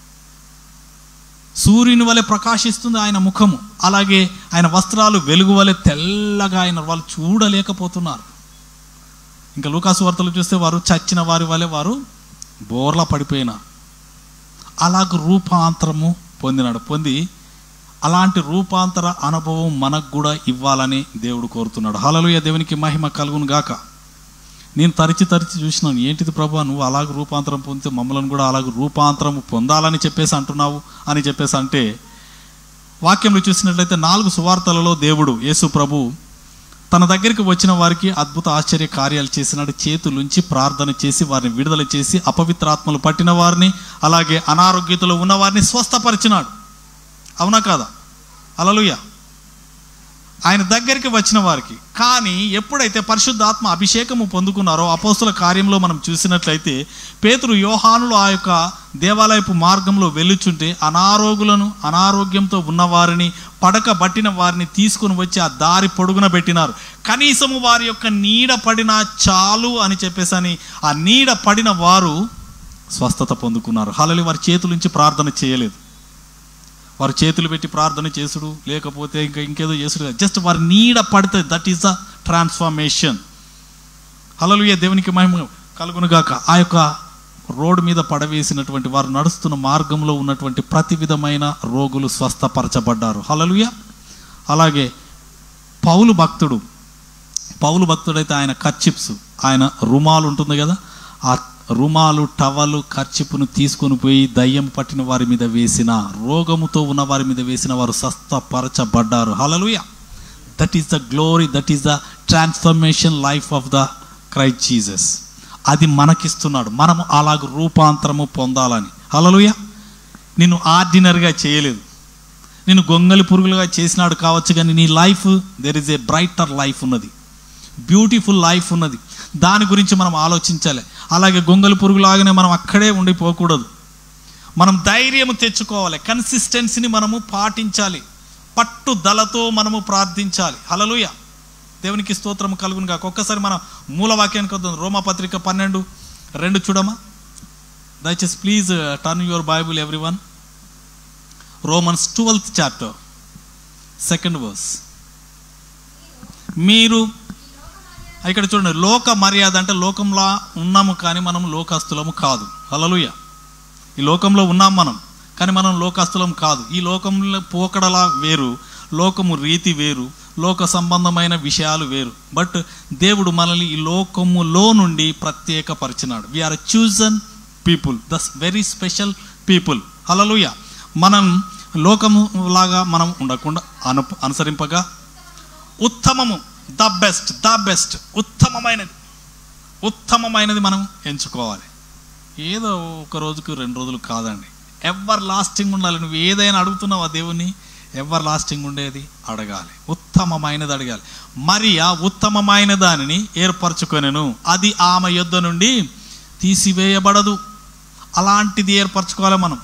Speaker 1: సూర్యుని వలె ప్రకాశిస్తుంది ఆయన ముఖము అలాగే ఆయన వస్త్రాలు వెలుగు వలె తెల్లగా ఆయన వాళ్ళు చూడలేకపోతున్నారు ఇంకా లూకాసు వార్తలు చూస్తే వారు చచ్చిన వారి వలె వారు బోర్లా పడిపోయినారు అలాగ రూపాంతరము పొందినాడు పొంది అలాంటి రూపాంతర అనుభవం మనకు కూడా ఇవ్వాలని దేవుడు కోరుతున్నాడు హలలుయ దేవునికి మహిమ కలుగును గాక నేను తరిచి తరిచి చూసినాను ఏంటిది ప్రభు నువ్వు అలాగ రూపాంతరం పొందితే మమ్మల్ని కూడా అలాగ రూపాంతరం పొందాలని చెప్పేసి అంటున్నావు అని చెప్పేసి అంటే వాక్యంలో చూసినట్లయితే నాలుగు సువార్తలలో దేవుడు యేసు ప్రభు తన దగ్గరికి వచ్చిన వారికి అద్భుత ఆశ్చర్య కార్యాలు చేసినాడు చేతులుంచి ప్రార్థన చేసి వారిని విడుదల చేసి అపవిత్రాత్మలు పట్టిన వారిని అలాగే అనారోగ్యతలో ఉన్న వారిని స్వస్థపరిచినాడు అవునా కాదా అలలుయ ఆయన దగ్గరికి వచ్చిన వారికి కానీ ఎప్పుడైతే పరిశుద్ధాత్మ అభిషేకము పొందుకున్నారో అపోస్తుల కార్యంలో మనం చూసినట్లయితే పేతురు యోహానులు ఆ యొక్క దేవాలయపు మార్గంలో వెళ్ళుచుంటే అనారోగులను అనారోగ్యంతో ఉన్నవారిని పడక బట్టిన వారిని తీసుకుని వచ్చి ఆ దారి పొడుగున పెట్టినారు కనీసము వారి యొక్క నీడ పడిన చాలు అని చెప్పేసి అని ఆ నీడ పడిన వారు స్వస్థత పొందుకున్నారు హలలి వారి చేతులుంచి ప్రార్థన చేయలేదు వారు చేతులు పెట్టి ప్రార్థన చేసుడు లేకపోతే ఇంకా ఇంకేదో చేసుడు జస్ట్ వారి నీడ పడితే that is the transformation hallelujah దేవునికి మహిమ కలుగునుగాక ఆ యొక్క రోడ్డు మీద పడవేసినటువంటి వారు నడుస్తున్న మార్గంలో ఉన్నటువంటి ప్రతి విధమైన రోగులు స్వస్థపరచబడ్డారు హలలుయ అలాగే పౌలు భక్తుడు పౌలు భక్తుడైతే ఆయన కర్చిప్స్ ఆయన రుమాలు ఉంటుంది కదా ఆ రుమాలు టవలు ఖర్చిపును తీసుకొని పోయి దయ్యం పట్టిన వారి మీద వేసిన రోగముతో ఉన్న వారి మీద వేసిన వారు స్వస్థపరచబడ్డారు hallelujah that is the glory that is the transformation life of the Christ Jesus అది మనకిస్తున్నాడు మనము అలాగ రూపాంతరము పొందాలని హలలుయ నిన్ను ఆర్డినరీగా చేయలేదు నేను గొంగలి పురుగులుగా చేసినాడు కావచ్చు కానీ నీ life there is a brighter life ఉన్నది బ్యూటిఫుల్ లైఫ్ ఉన్నది దాని గురించి మనం ఆలోచించాలి అలాగే గొంగలి పురుగులాగానే మనం అక్కడే ఉండిపోకూడదు మనం ధైర్యం తెచ్చుకోవాలి కన్సిస్టెన్సీని మనము పాటించాలి పట్టుదలతో మనము ప్రార్థించాలి హలలుయ దేవునికి స్తోత్రం కలుగును కాక ఒక్కసారి మనం మూలవాక్యానికి వద్దాం రోమాపత్రిక పన్నెండు రెండు చూడమా దయచేసి please turn your Bible everyone Romans twelfth chapter second verse మీరు ఇక్కడ చూడండి లోక మర్యాద అంటే లోకంలో ఉన్నాము కానీ మనం లోకస్తులము కాదు హల్లెలూయా ఈ లోకంలో ఉన్నాం మనం కానీ మనం లోకస్తులం కాదు ఈ లోకంలో పోకడలా వేరు లోకము రీతి వేరు లోక సంబంధమైన విషయాలు వేరు బట్ దేవుడు మనల్ని ఈ లోకములో నుండి ప్రత్యేకపరిచినాడు we are chosen people the very special people hallelujah మనం లోకము లాగా మనం ఉండకుండా అను అనుసరింపగా ఉత్తమము ద బెస్ట్ ద బెస్ట్ ఉత్తమమైనది ఉత్తమమైనది మనం ఎంచుకోవాలి ఏదో ఒక రోజుకు రెండు రోజులు కాదండి ఎవర్ లాస్టింగ్ ఉండాలి నువ్వు ఏదైనా అడుగుతున్నావా దేవుని ఎవర్ లాస్టింగ్ ఉండేది అడగాలి ఉత్తమమైనది అడగాలి మరియా ఉత్తమమైన దానిని ఏర్పరచుకొనెను అది ఆమె యుద్ధ నుండి తీసివేయబడదు అలాంటిది ఏర్పరచుకోవాలి మనం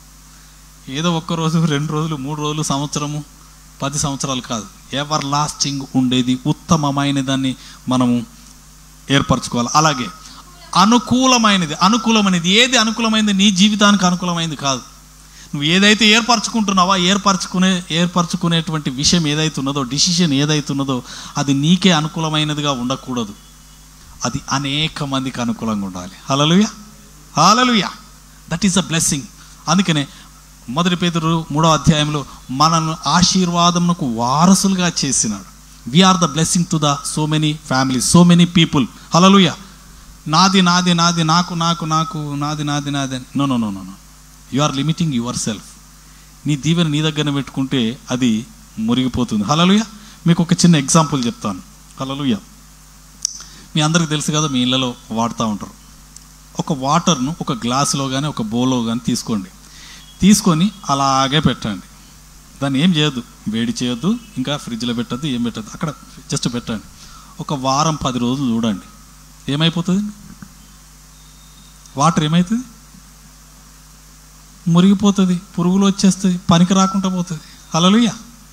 Speaker 1: ఏదో ఒక్క రోజు రెండు రోజులు మూడు రోజులు సంవత్సరము పది సంవత్సరాలు కాదు ఎవర్ లాస్టింగ్ ఉండేది ఉత్తమమైన దాన్ని మనము ఏర్పరచుకోవాలి అలాగే అనుకూలమైనది అనుకూలమైనది ఏది అనుకూలమైనది నీ జీవితానికి అనుకూలమైనది కాదు నువ్వు ఏదైతే ఏర్పరచుకుంటున్నావో ఆ ఏర్పరచుకునే ఏర్పరచుకునేటువంటి విషయం ఏదైతే ఉన్నదో డిసిషన్ ఏదైతే ఉన్నదో అది నీకే అనుకూలమైనదిగా ఉండకూడదు అది అనేక మందికి అనుకూలంగా ఉండాలి హలలుయ హలలుయ దట్ ఈస్ అ బ్లెస్సింగ్ అందుకనే మొదటి పేదరు మూడో అధ్యాయంలో మనను ఆశీర్వాదమునకు వారసులుగా చేసినాడు we are the blessing to the so many family so many people హలలుయ నాది నాది నాది నాకు నాకు నాకు నాది నాది నాది no no no no no you are limiting yourself నీ దీవెన నీ దగ్గర పెట్టుకుంటే అది మురిగిపోతుంది హలలుయ మీకు ఒక చిన్న ఎగ్జాంపుల్ చెప్తాను హలలుయ మీ అందరికి తెలుసు కదా మీ ఇళ్ళలో వాడుతూ ఉంటారు ఒక వాటర్ను ఒక గ్లాసులో కానీ ఒక బౌలో కానీ తీసుకోండి తీసుకొని అలాగే పెట్టండి దాన్ని ఏం చేయొద్దు వేడి చేయొద్దు ఇంకా ఫ్రిడ్జ్లో పెట్టద్దు ఏం పెట్టద్దు అక్కడ జస్ట్ పెట్టండి ఒక వారం పది రోజులు చూడండి ఏమైపోతుంది వాటర్ ఏమవుతుంది మురిగిపోతుంది పురుగులు వచ్చేస్తుంది పనికి రాకుండా పోతుంది హలలుయ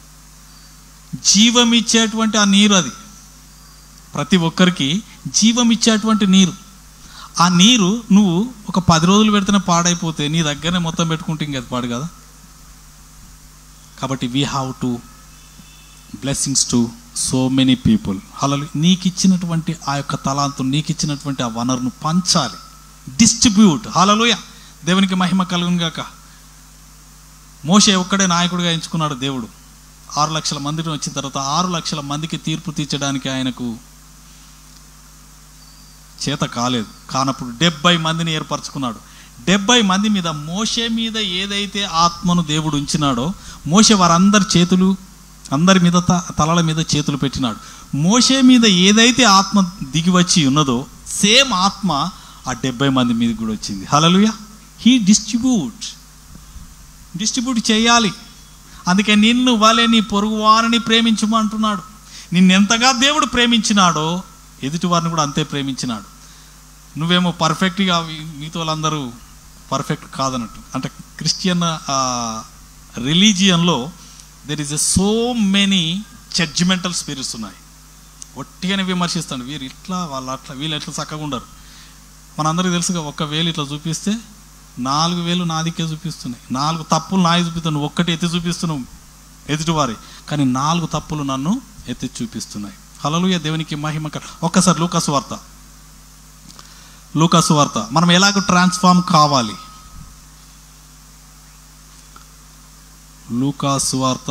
Speaker 1: జీవం ఇచ్చేటువంటి ఆ నీరు అది ప్రతి ఒక్కరికి జీవం ఇచ్చేటువంటి నీరు ఆ నీరు నువ్వు ఒక పది రోజులు పెడితేనే పాడైపోతే నీ దగ్గరనే మొత్తం పెట్టుకుంటే ఇంక అది పాడు కదా కాబట్టి we have to blessings to so many people అలా నీకు ఇచ్చినటువంటి ఆ యొక్క తలాంతు నీకు ఇచ్చినటువంటి ఆ వనరును పంచాలి డిస్ట్రిబ్యూట్ హలలుయ దేవునికి మహిమ కలుగును గాక మోషే ఒక్కడే నాయకుడిగా ఎంచుకున్నాడు దేవుడు ఆరు లక్షల మందిని వచ్చిన తర్వాత ఆరు లక్షల మందికి తీర్పు తీర్చడానికి ఆయనకు చేత కాలేదు కానప్పుడు డెబ్బై మందిని ఏర్పరచుకున్నాడు డెబ్బై మంది మీద మోషే మీద ఏదైతే ఆత్మను దేవుడు ఉంచినాడో మోషే వారందరి చేతులు అందరి మీద త- తలల మీద చేతులు పెట్టినాడు మోషే మీద ఏదైతే ఆత్మ దిగి వచ్చి ఉన్నదో సేమ్ ఆత్మ ఆ డెబ్బై మంది మీద కూడా వచ్చింది హలలుయ హీ డిస్ట్రిబ్యూట్ డిస్ట్రిబ్యూట్ చేయాలి అందుకే నిన్ను వలె నీ పొరుగు వారిని ప్రేమించమంటున్నాడు నిన్నెంతగా దేవుడు ప్రేమించినాడో ఎదుటి వారిని కూడా అంతే ప్రేమించినాడు నువ్వేమో పర్ఫెక్ట్గా మీతో వాళ్ళందరూ పర్ఫెక్ట్ కాదన్నట్టు అంటే క్రిస్టియన్ రిలీజియన్లో there is a so many judgemental spirits ఉన్నాయి ఒట్టిగానే విమర్శిస్తాడు వీరు ఇట్లా వాళ్ళు అట్లా వీళ్ళు ఎట్లా చక్కగా ఉండరు మనందరికీ తెలుసుగా ఒక్క వేలు ఇట్లా చూపిస్తే నాలుగు వేలు నా దిక్కే చూపిస్తున్నాయి నాలుగు తప్పులు నాయి చూపిస్తాను నువ్వు ఒక్కటి ఎత్తి చూపిస్తున్నావు ఎదుటివారి కానీ నాలుగు తప్పులు నన్ను ఎత్తి చూపిస్తున్నాయి హలలుయ దేవునికి మహిమ కల- ఒక్కసారి లూకాసు వార్త లూకాసు వార్త మనం ఎలాగ ట్రాన్స్ఫార్మ్ కావాలి లూకాసు వార్త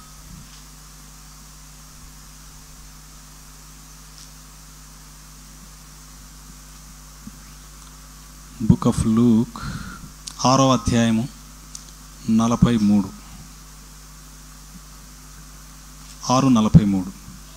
Speaker 1: బుక్ ఆఫ్ లూక్ ఆరో అధ్యాయము నలభై మూడు ఆరు నలభై మూడు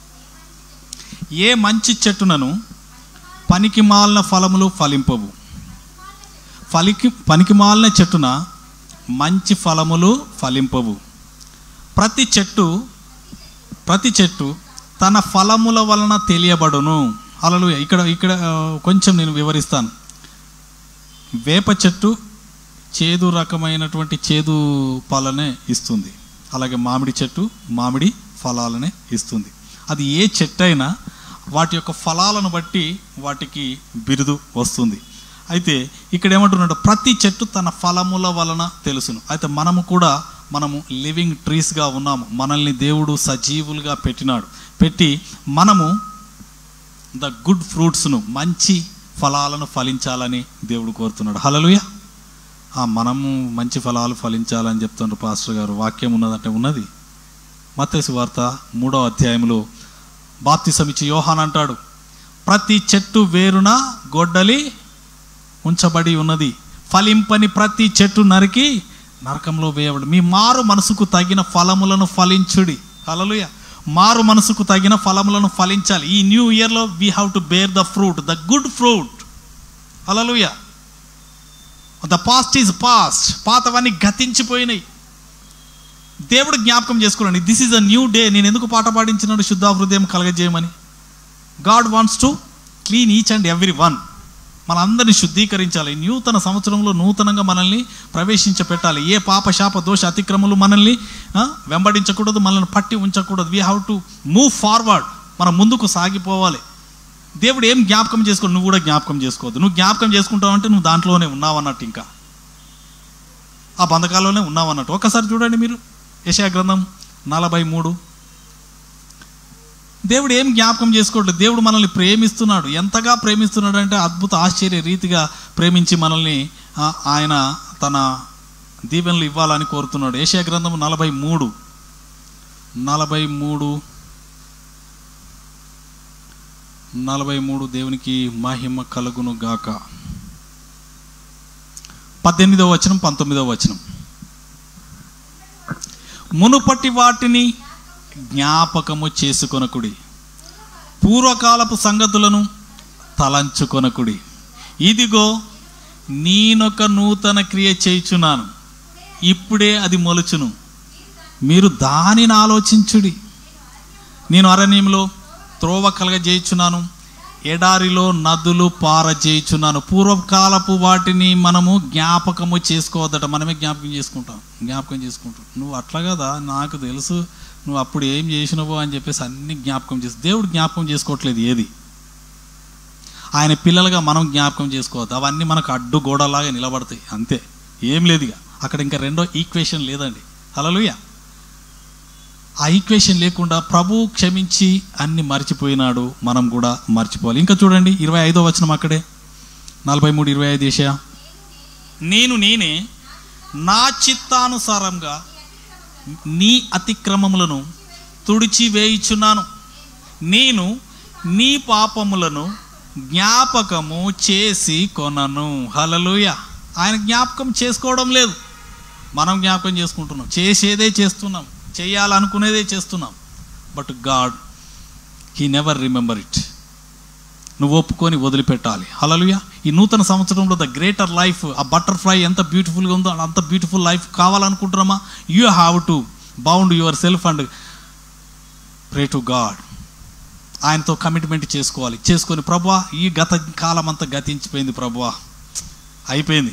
Speaker 1: ఏ మంచి చెట్టునను పనికి మాలిన ఫలములు ఫలింపవు ఫలికి పనికి మాలిన చెట్టున మంచి ఫలములు ఫలింపవు ప్రతి చెట్టు ప్రతి చెట్టు తన ఫలముల వలన తెలియబడును అలలు ఇక్కడ ఇక్కడ ఆ, కొంచెం నేను వివరిస్తాను వేప చెట్టు చేదు రకమైనటువంటి చేదు పాలనే ఇస్తుంది అలాగే మామిడి చెట్టు మామిడి ఫలాలనే ఇస్తుంది అది ఏ చెట్టు అయినా వాటి యొక్క ఫలాలను బట్టి వాటికి బిరుదు వస్తుంది అయితే ఇక్కడ ఏమంటున్నాడు ప్రతి చెట్టు తన ఫలముల వలన తెలుసును అయితే మనము కూడా మనము లివింగ్ ట్రీస్గా ఉన్నాము మనల్ని దేవుడు సజీవులుగా పెట్టినాడు పెట్టి మనము ద గుడ్ ఫ్రూట్స్ను మంచి ఫలాలను ఫలించాలని దేవుడు కోరుతున్నాడు హలలుయ మనము మంచి ఫలాలు ఫలించాలని చెప్తున్నారు పాస్టర్ గారు వాక్యం ఉన్నదంటే ఉన్నది మత్తేసు వార్త మూడో అధ్యాయంలో బాప్తిసమిచ్చి యోహాన్ అంటాడు ప్రతి చెట్టు వేరున గొడ్డలి ఉంచబడి ఉన్నది ఫలింపని ప్రతి చెట్టు నరికి నరకంలో వేయబడి మీ మారు మనసుకు తగిన ఫలములను ఫలించుడి హలలుయ మారు మనసుకు తగిన ఫలములను ఫలించాలి ఈ న్యూ ఇయర్లో we have to bear the fruit the good fruit హలలుయ ద పాస్ట్ ఈజ్ పాస్ట్ పాతవన్నీ గతించిపోయినాయి దేవుడు జ్ఞాపకం చేసుకోండి this is a new day నేను ఎందుకు పాట పాడించినాడు శుద్ధ హృదయం కలగజేయమని God wants to clean each and every one మనందరినీ శుద్ధీకరించాలి నూతన సంవత్సరంలో నూతనంగా మనల్ని ప్రవేశించపెట్టాలి ఏ పాప శాప దోష అతిక్రమలు మనల్ని ఆ, వెంబడించకూడదు మనల్ని పట్టి ఉంచకూడదు we have to move forward మనం ముందుకు సాగిపోవాలి దేవుడు ఏం జ్ఞాపకం చేసుకో నువ్వు కూడా జ్ఞాపకం చేసుకోవద్దు నువ్వు జ్ఞాపకం చేసుకుంటావు అంటే నువ్వు దాంట్లోనే ఉన్నావు అన్నట్టు ఇంకా ఆ బంధకాల్లోనే ఉన్నావు అన్నట్టు ఒకసారి చూడండి మీరు యశా గ్రంథం నలభై మూడు దేవుడు ఏం జ్ఞాపకం చేసుకోవట్లేదు దేవుడు మనల్ని ప్రేమిస్తున్నాడు ఎంతగా ప్రేమిస్తున్నాడు అంటే అద్భుత ఆశ్చర్య రీతిగా ప్రేమించి మనల్ని ఆ, ఆయన తన దీవెనలు ఇవ్వాలని కోరుతున్నాడు ఏషియా గ్రంథం నలభై మూడు నలభై మూడు నలభై మూడు దేవునికి మహిమ కలుగును గాక పద్దెనిమిదవ వచనం పంతొమ్మిదవ వచనం మునుపటి వాటిని జ్ఞాపకము చేసుకొనకుడి పూర్వకాలపు సంగతులను తలంచుకొనకుడి ఇదిగో నేనొక నూతన క్రియ చేయుచున్నాను ఇప్పుడే అది మొలుచును మీరు దానిని ఆలోచించుడి నేను అరణ్యంలో త్రోవ కలగజేయుచున్నాను ఎడారిలో నదులు పారజేయుచున్నాను పూర్వకాలపు వాటిని మనము జ్ఞాపకము చేసుకోవద్దట మనమే జ్ఞాపకం చేసుకుంటాం జ్ఞాపకం చేసుకుంటాం నువ్వు అట్లా కదా నాకు తెలుసు నువ్వు అప్పుడు ఏం చేసినవో అని చెప్పేసి అన్ని జ్ఞాపకం చేసి దేవుడు జ్ఞాపకం చేసుకోవట్లేదు ఏది ఆయన పిల్లలుగా మనం జ్ఞాపకం చేసుకోవద్దు అవన్నీ మనకు అడ్డు గోడలాగా నిలబడతాయి అంతే ఏం లేదు ఇక అక్కడ ఇంకా రెండో ఈక్వేషన్ లేదండి హలలుయ ఆ ఈక్వేషన్ లేకుండా ప్రభు క్షమించి అన్ని మర్చిపోయినాడు మనం కూడా మర్చిపోవాలి ఇంకా చూడండి ఇరవై ఐదో వచనం అక్కడే నలభై మూడు ఇరవై ఐదు ఏషియా నేను నేనే నా చిత్తానుసారంగా నీ అతిక్రమములను తుడిచి వేయుచున్నాను నేను నీ పాపములను జ్ఞాపకము చేసి కొనను హలలుయ ఆయన జ్ఞాపకం చేసుకోవడం లేదు మనం జ్ఞాపకం చేసుకుంటున్నాం చేసేదే చేస్తున్నాం చేయాలనుకునేదే చేస్తున్నాం but God he never remember it నువ్వు ఒప్పుకొని వదిలిపెట్టాలి హలలుయ ఈ నూతన సంవత్సరంలో ద గ్రేటర్ లైఫ్ ఆ బటర్ఫ్లై ఎంత బ్యూటిఫుల్గా ఉందో అంత బ్యూటిఫుల్ లైఫ్ కావాలనుకుంటున్నామా you have to bound yourself and pray to God ఆయనతో కమిట్మెంట్ చేసుకోవాలి చేసుకొని ప్రభా ఈ గత కాలం అంతా గతించిపోయింది ప్రభా అయిపోయింది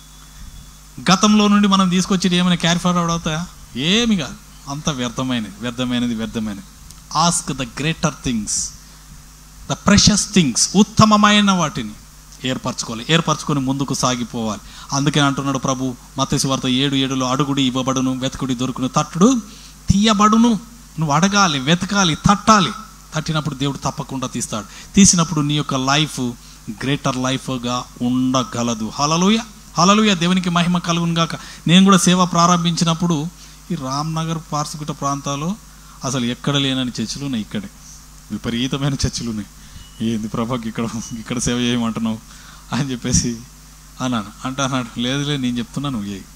Speaker 1: గతంలో నుండి మనం తీసుకొచ్చేది ఏమైనా క్యారీ ఫార్వర్డ్ అవుతాయా ఏమి కాదు అంత వ్యర్థమైనది వ్యర్థమైనది వ్యర్థమైనది ask the greater things the precious things ఉత్తమమైన వాటిని ఏర్పరచుకోవాలి ఏర్పరచుకొని ముందుకు సాగిపోవాలి అందుకే అంటున్నాడు ప్రభు మత్స్య వార్త ఏడు ఏడులో అడుగుడి ఇవ్వబడును వెతకుడి దొరుకును తట్టుడు తీయబడును నువ్వు అడగాలి వెతకాలి తట్టాలి తట్టినప్పుడు దేవుడు తప్పకుండా తీస్తాడు తీసినప్పుడు నీ యొక్క లైఫ్ గ్రేటర్ లైఫ్గా ఉండగలదు హలలుయ హలలుయ దేవునికి మహిమ కలుగును గాక నేను కూడా సేవ ప్రారంభించినప్పుడు ఈ రామ్నగర్ పార్సుగుట్ట ప్రాంతాల్లో అసలు ఎక్కడ లేనని చర్చలు ఉన్నాయి ఇక్కడే విపరీతమైన చర్చలు ఉన్నాయి ఏంది ప్రభాకి ఇక్కడ ఇక్కడ సేవ చేయమంటున్నావు అని చెప్పేసి అన్నాను అంటే అన్నాడు లేదులే నేను చెప్తున్నా నువ్వు చేయి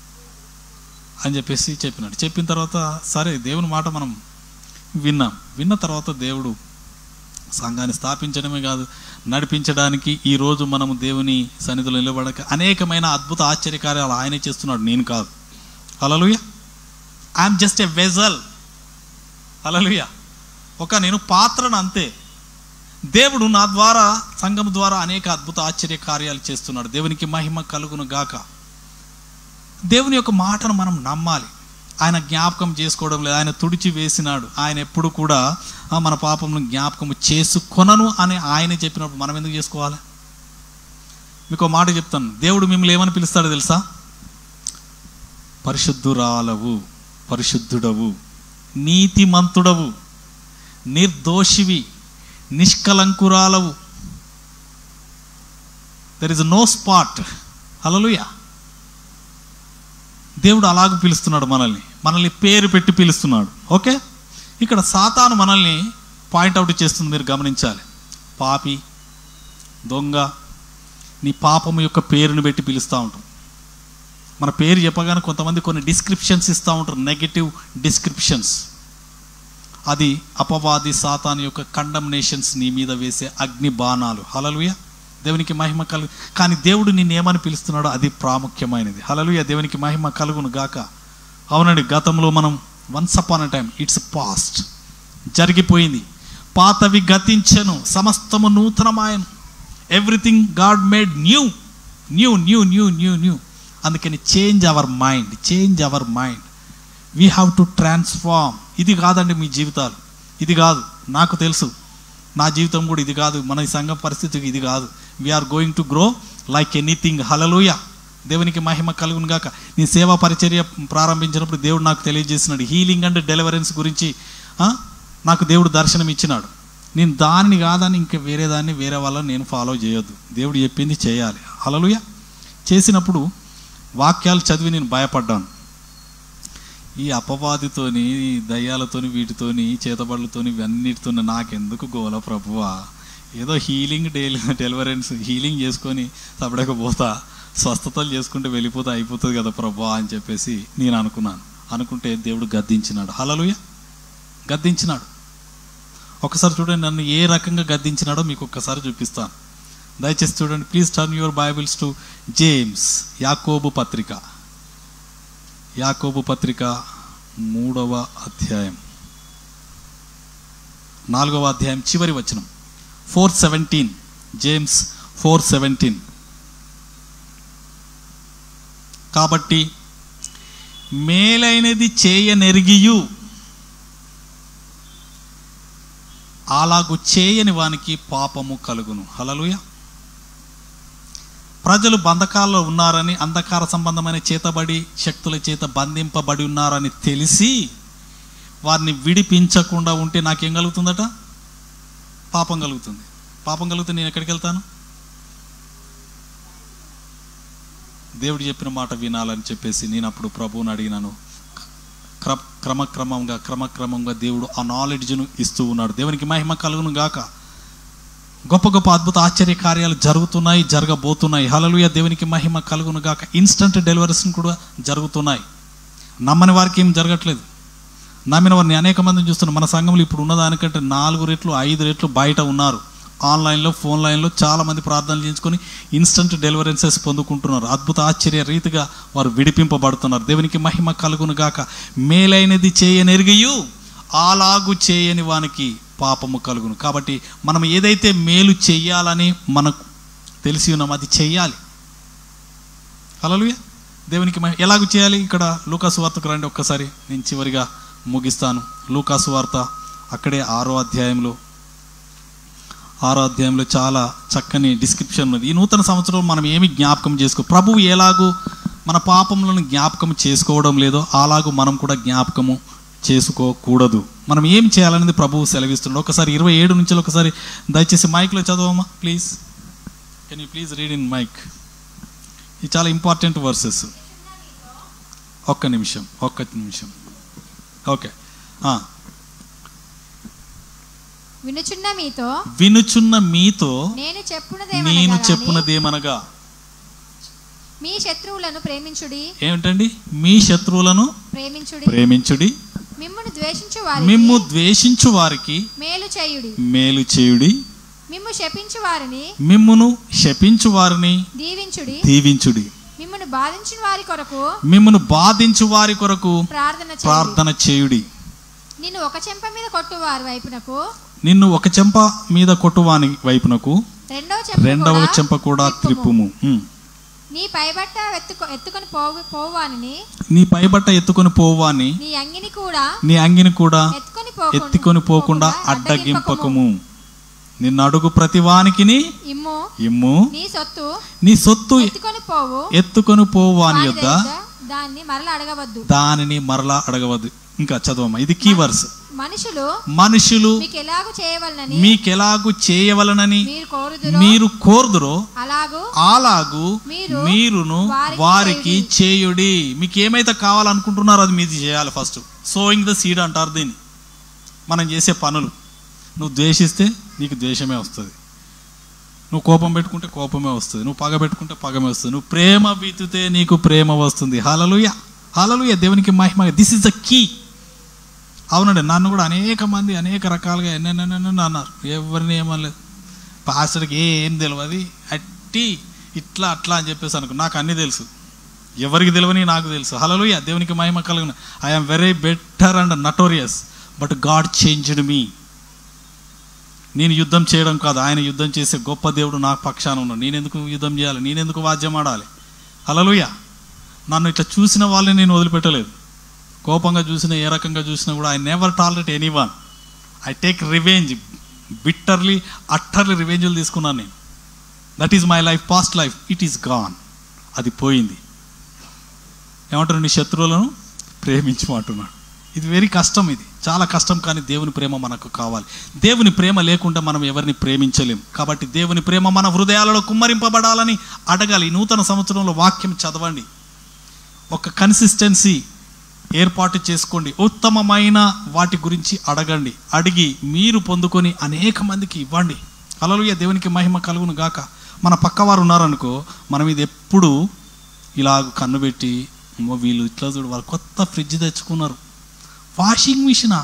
Speaker 1: అని చెప్పేసి చెప్పినాడు చెప్పిన తర్వాత సరే దేవుని మాట మనం విన్నాం విన్న తర్వాత దేవుడు సంఘాన్ని స్థాపించడమే కాదు నడిపించడానికి ఈ రోజు మనము దేవుని సన్నిధిలో నిలబడక అనేకమైన అద్భుత ఆశ్చర్యకార్యాలు ఆయనే చేస్తున్నాడు నేను కాదు హలలుయ ఐఎమ్ జస్ట్ ఎ వెజల్ హలలుయ ఒక నేను పాత్రను అంతే దేవుడు నా ద్వారా సంఘం ద్వారా అనేక అద్భుత ఆశ్చర్య కార్యాలు చేస్తున్నాడు దేవునికి మహిమ కలుగును గాక దేవుని యొక్క మాటను మనం నమ్మాలి ఆయన జ్ఞాపకం చేసుకోవడం లేదు ఆయన తుడిచి వేసినాడు ఆయన ఎప్పుడు కూడా ఆ, మన పాపమును జ్ఞాపకం చేసుకొనను అని ఆయన చెప్పినప్పుడు మనం ఎందుకు చేసుకోవాలి మీకు ఒక మాట చెప్తాను దేవుడు మిమ్మల్ని ఏమని పిలుస్తాడో తెలుసా పరిశుద్ధురాలవు పరిశుద్ధుడవు నీతిమంతుడవు నిర్దోషివి నిష్కలంకురాలవు దెర్ ఇస్ నో స్పాట్ హలలుయ దేవుడు అలాగ పిలుస్తున్నాడు మనల్ని మనల్ని పేరు పెట్టి పిలుస్తున్నాడు ఓకే ఇక్కడ సాతాను మనల్ని పాయింట్అవుట్ చేస్తుంది మీరు గమనించాలి పాపి దొంగ నీ పాపము యొక్క పేరుని పెట్టి పిలుస్తూ ఉంటాం మన పేరు చెప్పగానే కొంతమంది కొన్ని డిస్క్రిప్షన్స్ ఇస్తూ ఉంటారు నెగటివ్ డిస్క్రిప్షన్స్ అది అపవాది సాతాన్ యొక్క కండమ్నేషన్స్ నీ మీద వేసే అగ్ని బాణాలు హలలుయ దేవునికి మహిమ కలుగు కానీ దేవుడు నిన్ను ఏమని పిలుస్తున్నాడో అది ప్రాముఖ్యమైనది హలలుయ దేవునికి మహిమ కలుగును గాక అవునండి గతంలో మనం once upon a time it's past జరిగిపోయింది పాతవి గతించెను సమస్తము నూతనమాయను everything God made new new new new new new అందుకని change our mind change our mind we have to transform ఇది కాదండి మీ జీవితాలు ఇది కాదు నాకు తెలుసు నా జీవితం కూడా ఇది కాదు మన ఈ సంఘం పరిస్థితి ఇది కాదు we are going to grow like anything హలలుయ దేవునికి మహిమ కలుగును గాక నీ సేవా పరిచర్య ప్రారంభించినప్పుడు దేవుడు నాకు తెలియజేసినాడు హీలింగ్ అండ్ డెలివరెన్స్ గురించి ఆ, నాకు దేవుడు దర్శనం ఇచ్చినాడు నేను దాన్ని కాదని ఇంకా వేరే దాన్ని వేరే వాళ్ళని నేను ఫాలో చేయొద్దు దేవుడు చెప్పింది చేయాలి హలలుయ చేసినప్పుడు వాక్యాలు చదివి నేను భయపడ్డాను ఈ అపవాదితోని ఈ దయ్యాలతోని వీటితోని చేతబడులతోని ఇవన్నిటితోని నాకెందుకు గోల ప్రభువా ఏదో హీలింగ్ డెలి డెలివరెన్స్ హీలింగ్ చేసుకొని తప్పడకపోతా స్వస్థతలు చేసుకుంటే వెళ్ళిపోతే అయిపోతుంది కదా ప్రభా అని చెప్పేసి నేను అనుకున్నాను అనుకుంటే దేవుడు గద్దించినాడు హలలుయ గద్దించినాడు ఒకసారి చూడండి నన్ను ఏ రకంగా గద్దించినాడో మీకు ఒక్కసారి చూపిస్తాను దయచేసి చూడండి please turn your Bibles to James యాకోబు పత్రిక యాకోబు పత్రిక మూడవ అధ్యాయం నాలుగవ అధ్యాయం చివరి వచనం four seventeen James four seventeen కాబట్టి మేలైనది చేయనెరిగియు అలాగు చేయని వానికి పాపము కలుగును హలలుయ ప్రజలు బంధకాల్లో ఉన్నారని అంధకార సంబంధమైన చేతబడి శక్తుల చేత బంధింపబడి ఉన్నారని తెలిసి వారిని విడిపించకుండా ఉంటే నాకేం కలుగుతుందట పాపం కలుగుతుంది పాపం కలిగితే నేను ఎక్కడికి వెళ్తాను దేవుడు చెప్పిన మాట వినాలని చెప్పేసి నేను అప్పుడు ప్రభువుని అడిగినాను క్ర క్రమక్రమంగా క్రమక్రమంగా దేవుడు ఆ నాలెడ్జ్ను ఇస్తూ ఉన్నాడు దేవునికి మహిమ కలుగును గాక గొప్ప గొప్ప అద్భుత ఆశ్చర్య కార్యాలు జరుగుతున్నాయి జరగబోతున్నాయి హలలుయ దేవునికి మహిమ కలుగును గాక ఇన్స్టంట్ డెలివరీస్ కూడా జరుగుతున్నాయి నమ్మని వారికి ఏం జరగట్లేదు నమ్మిన వారిని అనేక మందిని చూస్తున్నాం మన సంఘంలో ఇప్పుడు ఉన్నదానికంటే నాలుగు రెట్లు ఐదు రెట్లు బయట ఉన్నారు ఆన్లైన్లో ఫోన్ లైన్లో చాలా మంది ప్రార్థనలు చేయించుకొని ఇన్స్టంట్ డెలివరెన్సెస్ పొందుకుంటున్నారు అద్భుత ఆశ్చర్య రీతిగా వారు విడిపింపబడుతున్నారు దేవునికి మహిమ కలుగును గాక మేలైనది చేయనెరిగియు అలాగు చేయని వానికి పాపము కలుగును కాబట్టి మనం ఏదైతే మేలు చెయ్యాలని మనకు తెలిసి ఉన్నాం అది చెయ్యాలి హలలుయ దేవునికి మహి- ఎలాగ చేయాలి ఇక్కడ లూకాసు వార్తకు రండి ఒక్కసారి నేను చివరిగా ముగిస్తాను లూకాసు వార్త అక్కడే ఆరో అధ్యాయంలో ఆరో అధ్యాయంలో చాలా చక్కని డిస్క్రిప్షన్ ఉన్నది ఈ నూతన సంవత్సరంలో మనం ఏమి జ్ఞాపకం చేసుకో ప్రభువు ఎలాగూ మన పాపములను జ్ఞాపకం చేసుకోవడం లేదో అలాగూ మనం కూడా జ్ఞాపకము చేసుకోకూడదు మనం ఏం చేయాలనేది ప్రభువు సెలవిస్తున్నాడు ఒకసారి ఇరవై ఏడు నుంచి ఒకసారి దయచేసి మైక్లో చదవమ్మా please can you please read in mike ఇది చాలా ఇంపార్టెంట్ వర్సెస్ ఒక్క నిమిషం ఒక్క నిమిషం ఓకే ఆ,
Speaker 2: వినుచున్న మీతో
Speaker 1: వినుచున్న మీతో
Speaker 2: నేను చెప్పున్నదే
Speaker 1: నేను చెప్పున్నదేమనగా
Speaker 2: మీ శత్రువులను ప్రేమించుడి
Speaker 1: ఏమిటండి మీ శత్రువులను
Speaker 2: ప్రేమించుడి
Speaker 1: ప్రేమించుడి
Speaker 2: మిమ్మును ద్వేషించు వారి
Speaker 1: మిమ్ము ద్వేషించు వారికి
Speaker 2: మేలు చేయుడి
Speaker 1: మేలు చేయుడి
Speaker 2: మిమ్ము శపించు వారిని
Speaker 1: మిమ్మును శపించు వారిని
Speaker 2: దీవించుడి
Speaker 1: దీవించుడి
Speaker 2: మిమ్మును బాధించిన వారి కొరకు
Speaker 1: మిమ్మును బాధించు వారి కొరకు
Speaker 2: ప్రార్థన చేయుడి
Speaker 1: ప్రార్థన చేయుడి
Speaker 2: నిన్ను ఒక చెంప మీద కొట్టు వారి వైపునకు
Speaker 1: నిన్ను ఒక చెంప మీద కొట్టువాని వైపునకు
Speaker 2: రెండవ చెంప
Speaker 1: రెండవ
Speaker 2: కూడా
Speaker 1: చెంప కూడా
Speaker 2: త్రిప్పుము.
Speaker 1: త్రిప్పుము ఉమ్.
Speaker 2: నీ పైబట్ట ఎత్తుకు ఎత్తుకొని పోవు పోవాని
Speaker 1: నీ పైబట్ట ఎత్తుకొని పోవాని
Speaker 2: నీ అంగిని కూడా
Speaker 1: నీ అంగిని కూడా
Speaker 2: ఎత్తుకొని పోకుండా
Speaker 1: ఎత్తుకొని పోకుండా అడ్డగింపకము నిన్ను అడుగు ప్రతివానికిని
Speaker 2: ఇమ్ము
Speaker 1: ఇమ్ము
Speaker 2: నీ సొత్తు
Speaker 1: నీ సొత్తు
Speaker 2: ఎత్తుకొని పోవు
Speaker 1: ఎత్తుకొని పోవాని
Speaker 2: వాని
Speaker 1: యొద్ద
Speaker 2: దగ్గర దాన్ని మరల అడగవద్దు
Speaker 1: దానిని మరలా అడగవద్దు ఇంకా చదవమ్మా ఇది కీవర్స్
Speaker 2: మనుషులు
Speaker 1: మనుషులు
Speaker 2: మీకు ఎలాగూ చేయవలనని
Speaker 1: మీకెలాగు చేయవలనని
Speaker 2: మీరు కోరుదురో
Speaker 1: మీరు కోరుదురో
Speaker 2: అలాగూ
Speaker 1: అలాగు
Speaker 2: మీరు
Speaker 1: మీరును
Speaker 2: వారికి
Speaker 1: వారికి చేయుడి మీకు ఏమైతే కావాలనుకుంటున్నారో అది మీది చేయాలి ఫస్ట్ సోయింగ్ ద సీడ్ అంటారు దీన్ని మనం చేసే పనులు నువ్వు ద్వేషిస్తే నీకు ద్వేషమే వస్తుంది నువ్వు కోపం పెట్టుకుంటే కోపమే వస్తుంది నువ్వు పగ పెట్టుకుంటే పగమే వస్తుంది నువ్వు ప్రేమ వీతితే నీకు ప్రేమ వస్తుంది హలలుయ హలలుయ దేవునికి మహిమ దిస్ ఇస్ ద కీ అవునండి నన్ను కూడా అనేక మంది అనేక రకాలుగా ఎన్నెన్నెన్న అన్నారు ఎవరిని ఏమనలేదు పాస్టర్కి ఏం తెలియదు అట్టి ఇట్లా అట్లా అని చెప్పేసి అనుకో నాకు అన్నీ తెలుసు ఎవరికి తెలియని నాకు తెలుసు హలలుయ దేవునికి మహిమ కలిగిన I'm very better and notorious but God changed me నేను యుద్ధం చేయడం కాదు ఆయన యుద్ధం చేసే గొప్ప దేవుడు నా పక్షాన ఉన్నాడు నేను ఎందుకు యుద్ధం చేయాలి నేను ఎందుకు వాద్యం ఆడాలి హలలుయ నన్ను ఇట్లా చూసిన వాళ్ళని నేను వదిలిపెట్టలేదు కోపంగా చూసినా ఏ రకంగా చూసినా కూడా I never tolerate any one I take revenge bitterly utterly రివెంజ్లు తీసుకున్నాను నేను that is my life past life it is gone అది పోయింది ఏమంటారు నీ శత్రువులను ప్రేమించమంటున్నాడు ఇది వెరీ కష్టం ఇది చాలా కష్టం కానీ దేవుని ప్రేమ మనకు కావాలి దేవుని ప్రేమ లేకుండా మనం ఎవరిని ప్రేమించలేం కాబట్టి దేవుని ప్రేమ మన హృదయాలలో కుమ్మరింపబడాలని అడగాలి ఈ నూతన సంవత్సరంలో వాక్యం చదవండి ఒక కన్సిస్టెన్సీ ఏర్పాటు చేసుకోండి ఉత్తమమైన వాటి గురించి అడగండి అడిగి మీరు పొందుకొని అనేక మందికి ఇవ్వండి అలలుయ దేవునికి మహిమ కలుగును గాక మన పక్కవారు ఉన్నారనుకో మనం ఇది ఎప్పుడు ఇలా కన్ను పెట్టి అమ్మో వీళ్ళు ఇట్లా చూడు వాళ్ళు కొత్త ఫ్రిడ్జ్ తెచ్చుకున్నారు వాషింగ్ మిషనా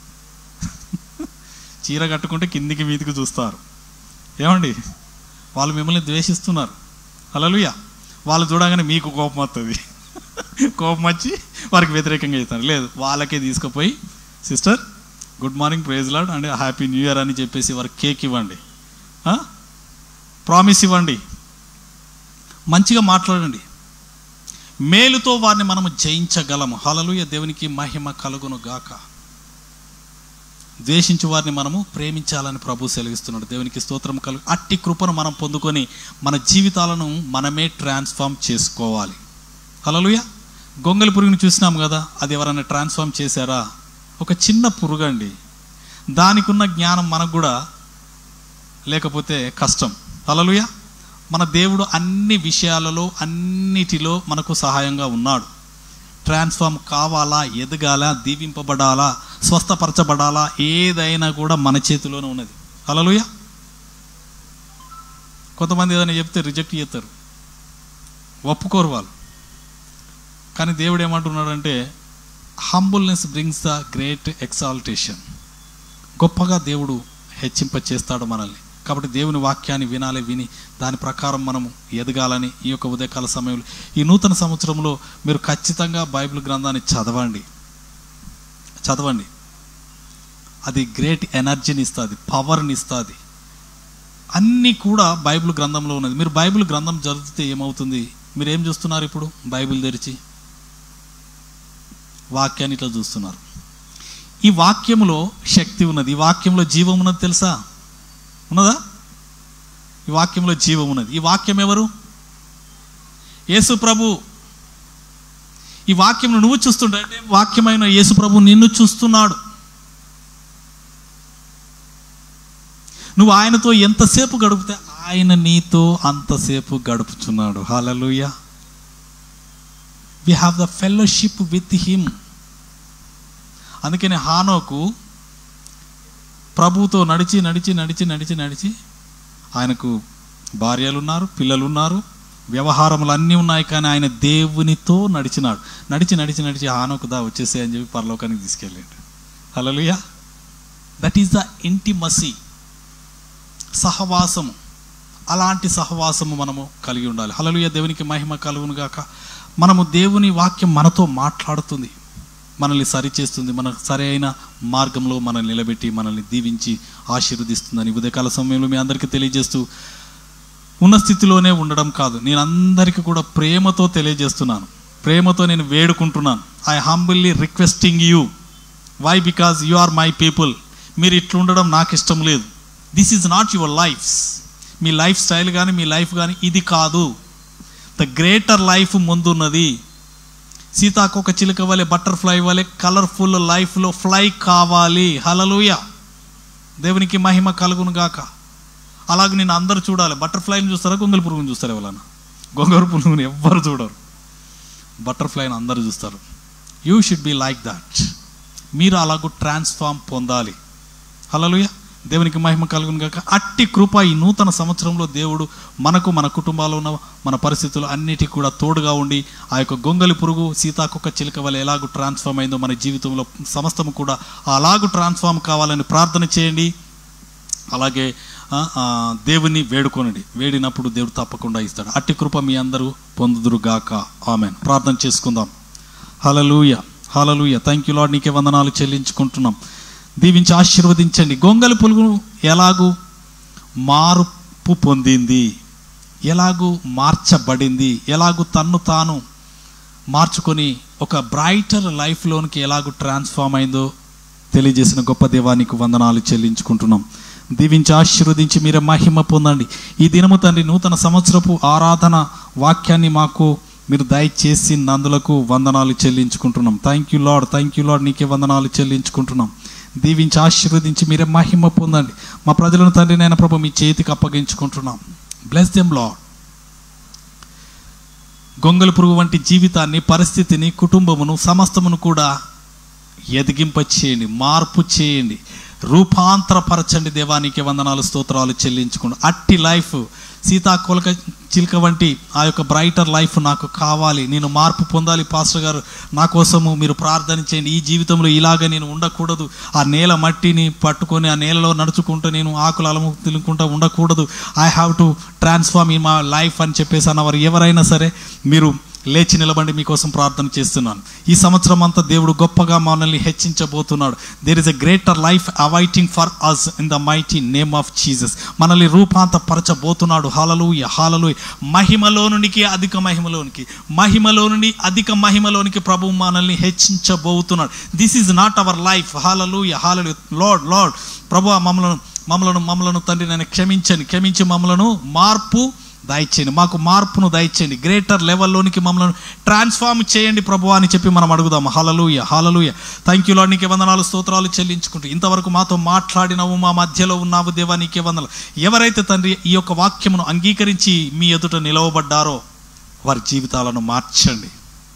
Speaker 1: చీర కట్టుకుంటే కిందికి మీదికి చూస్తారు ఏమండి వాళ్ళు మిమ్మల్ని ద్వేషిస్తున్నారు అలలుయ వాళ్ళు చూడగానే మీకు కోపం వస్తుంది కోపం వచ్చి వారికి వ్యతిరేకంగా చేస్తారు లేదు వాళ్ళకే తీసుకుపోయి sister good morning praise Lord and happy new year అని చెప్పేసి వారికి కేక్ ఇవ్వండి ప్రామిస్ ఇవ్వండి మంచిగా మాట్లాడండి మేలుతో వారిని మనము జయించగలము హలలుయ దేవునికి మహిమ కలుగును గాక ద్వేషించు వారిని మనము ప్రేమించాలని ప్రభు సెలవిస్తున్నాడు దేవునికి స్తోత్రం కలుగు అట్టి కృపను మనం పొందుకొని మన జీవితాలను మనమే ట్రాన్స్ఫార్మ్ చేసుకోవాలి హలలుయ గొంగలి పురుగుని చూసినాం కదా అది ఎవరైనా ట్రాన్స్ఫార్మ్ చేశారా ఒక చిన్న పురుగు అండి దానికి ఉన్న జ్ఞానం మనకు కూడా లేకపోతే కష్టం హలలుయ మన దేవుడు అన్ని విషయాలలో అన్నిటిలో మనకు సహాయంగా ఉన్నాడు ట్రాన్స్ఫార్మ్ కావాలా ఎదగాలా దీవింపబడాలా స్వస్థపరచబడాలా ఏదైనా కూడా మన చేతిలోనే ఉన్నది హలలుయ కొంతమంది ఏదైనా చెప్తే రిజెక్ట్ చేస్తారు ఒప్పుకోరు వాళ్ళు కానీ దేవుడు ఏమంటున్నాడంటే humbleness brings the great exaltation గొప్పగా దేవుడు హెచ్చింప చేస్తాడు మనల్ని కాబట్టి దేవుని వాక్యాన్ని వినాలి విని దాని ప్రకారం మనము ఎదగాలని ఈ యొక్క ఉదయకాల సమయంలో ఈ నూతన సంవత్సరంలో మీరు ఖచ్చితంగా బైబిల్ గ్రంథాన్ని చదవండి చదవండి అది గ్రేట్ ఎనర్జీని ఇస్తుంది పవర్ని ఇస్తుంది అన్నీ కూడా బైబిల్ గ్రంథంలో ఉన్నది మీరు బైబిల్ గ్రంథం చదివితే ఏమవుతుంది మీరు ఏం చూస్తున్నారు ఇప్పుడు బైబిల్ తెరిచి వాక్యాన్ని ఇట్లా చూస్తున్నారు ఈ వాక్యములో శక్తి ఉన్నది ఈ వాక్యంలో జీవం ఉన్నది తెలుసా ఉన్నదా ఈ వాక్యంలో జీవం ఉన్నది ఈ వాక్యం ఎవరు యేసు ప్రభు ఈ వాక్యం నువ్వు చూస్తుంటే అంటే వాక్యమైన యేసు ప్రభు నిన్ను చూస్తున్నాడు నువ్వు ఆయనతో ఎంతసేపు గడిపితే ఆయన నీతో అంతసేపు గడుపుచున్నాడు హాలలుయ we have the fellowship with him అందుకని హానోకు ప్రభుతో నడిచి నడిచి నడిచి నడిచి నడిచి ఆయనకు భార్యలు ఉన్నారు పిల్లలు ఉన్నారు వ్యవహారములు అన్నీ ఉన్నాయి కానీ ఆయన దేవునితో నడిచినాడు నడిచి నడిచి నడిచి హానోకు దా వచ్చేసే అని చెప్పి పరలోకానికి తీసుకెళ్ళాడు హలలుయా దట్ ఈస్ ద ఇంటిమసీ సహవాసము అలాంటి సహవాసము మనము కలిగి ఉండాలి హలలుయ దేవునికి మహిమ కలుగును గాక మనము దేవుని వాక్యం మనతో మాట్లాడుతుంది మనల్ని సరిచేస్తుంది మన సరైన మార్గంలో మనల్ని నిలబెట్టి మనల్ని దీవించి ఆశీర్వదిస్తుందని ఉదయకాల సమయంలో మీ అందరికీ తెలియజేస్తూ ఉన్న స్థితిలోనే ఉండడం కాదు నేను అందరికీ కూడా ప్రేమతో తెలియజేస్తున్నాను ప్రేమతో నేను వేడుకుంటున్నాను I humbly requesting you why because you are my people మీరు ఇట్లుండడం నాకు ఇష్టం లేదు this is not your lifes మీ లైఫ్ స్టైల్ కానీ మీ లైఫ్ కానీ ఇది కాదు ద గ్రేటర్ లైఫ్ ముందున్నది సీతాకొక చిలుక వలె బటర్ఫ్లై వలె కలర్ఫుల్ లైఫ్లో ఫ్లై కావాలి హలలుయ దేవునికి మహిమ కలుగును గాక అలాగే నేను అందరూ చూడాలి బటర్ఫ్లైని చూస్తారా గొంగలి పురుగుని చూస్తారా ఎవరన్నా గొంగలి పురుగుని ఎవ్వరు చూడరు బటర్ఫ్లైని అందరూ చూస్తారు you should be like that మీరు అలాగూ ట్రాన్స్ఫార్మ్ పొందాలి హలలుయ దేవునికి మహిమ కలుగును గాక అట్టి కృప ఈ నూతన సంవత్సరంలో దేవుడు మనకు మన కుటుంబాల్లో ఉన్న మన పరిస్థితులు అన్నిటికీ కూడా తోడుగా ఉండి ఆ యొక్క గొంగలి పురుగు సీతాకొక చిలుక వల్ల ఎలాగూ ట్రాన్స్ఫార్మ్ అయిందో మన జీవితంలో సమస్తము కూడా అలాగూ ట్రాన్స్ఫార్మ్ కావాలని ప్రార్థన చేయండి అలాగే ఆ, ఆ, దేవుని వేడుకొనండి వేడినప్పుడు దేవుడు తప్పకుండా ఇస్తాడు అట్టి కృప మీ అందరూ పొందుదురు గాక ఆమెన్ ప్రార్థన చేసుకుందాం హలలుయ హలలుయ థ్యాంక్ యూ లాడ్ నీకే వందనాలు చెల్లించుకుంటున్నాం దీవించి ఆశీర్వదించండి గొంగలి పులుగు ఎలాగూ మార్పు పొందింది ఎలాగూ మార్చబడింది ఎలాగూ తన్ను తాను మార్చుకొని ఒక బ్రైటర్ లైఫ్లోనికి ఎలాగూ ట్రాన్స్ఫార్మ్ అయిందో తెలియజేసిన గొప్ప దేవానికి వందనాలు చెల్లించుకుంటున్నాం దీవించి ఆశీర్వదించి మీరే మహిమ పొందండి ఈ దినము తండ్రి నూతన సంవత్సరపు ఆరాధన వాక్యాన్ని మాకు మీరు దయచేసి నందులకు వందనాలు చెల్లించుకుంటున్నాం thank you Lord thank you Lord నీకే వందనాలు చెల్లించుకుంటున్నాం దీవించి ఆశీర్వదించి మీరే మహిమ పొందండి మా ప్రజలను తండ్రి నేను ప్రభు మీ చేతికి అప్పగించుకుంటున్నాం బ్లెస్ దెమ్ లాడ్ గొంగలి పురుగు వంటి జీవితాన్ని పరిస్థితిని కుటుంబమును సమస్తమును కూడా ఎదిగింప చేయండి మార్పు చేయండి రూపాంతరపరచండి దేవానికి వందనాలు స్తోత్రాలు చెల్లించుకోండి అట్టి లైఫ్ సీతాకోలక చిలుక వంటి ఆ యొక్క బ్రైటర్ లైఫ్ నాకు కావాలి నేను మార్పు పొందాలి పాస్టర్ గారు నా కోసము మీరు ప్రార్థన చేయండి ఈ జీవితంలో ఇలాగ నేను ఉండకూడదు ఆ నేల మట్టిని పట్టుకొని ఆ నేలలో నడుచుకుంటూ నేను ఆకులు అలము తినుకుంటూ ఉండకూడదు I have to transform in my life అని చెప్పేసి అన్నవారు ఎవరైనా సరే మీరు లేచి నిలబండి మీకోసం ప్రార్థన చేస్తున్నాను ఈ సంవత్సరం అంతా దేవుడు గొప్పగా మనల్ని హెచ్చించబోతున్నాడు there is a greater life awaiting for us in the mighty name of Jesus మనల్ని రూపాంతరపరచబోతున్నాడు హాలలుయ హాలలుయ మహిమలోనికి అధిక మహిమలోనికి మహిమలోని అధిక మహిమలోనికి ప్రభు మనల్ని హెచ్చించబోతున్నాడు this is not our life హాలలుయ హాలలు లార్డ్ లార్డ్ ప్రభు మమ్మలను మమ్మలను మమ్మలను తండ్రి నేను క్షమించండి క్షమించి మమ్మలను మార్పు దయచేయండి మాకు మార్పును దయచేయండి గ్రేటర్ లెవెల్లోనికి మమ్మల్ని ట్రాన్స్ఫార్మ్ చేయండి ప్రభు అని చెప్పి మనం అడుగుదాం హలలుయ హలలుయ థ్యాంక్ యూ లాడ్ నీకే వందనాలు స్తోత్రాలు చెల్లించుకుంటూ ఇంతవరకు మాతో మాట్లాడినవు మా మధ్యలో ఉన్నావు దేవా నీకే వందనాలు ఎవరైతే తండ్రి ఈ యొక్క వాక్యమును అంగీకరించి మీ ఎదుట నిలవబడ్డారో వారి జీవితాలను మార్చండి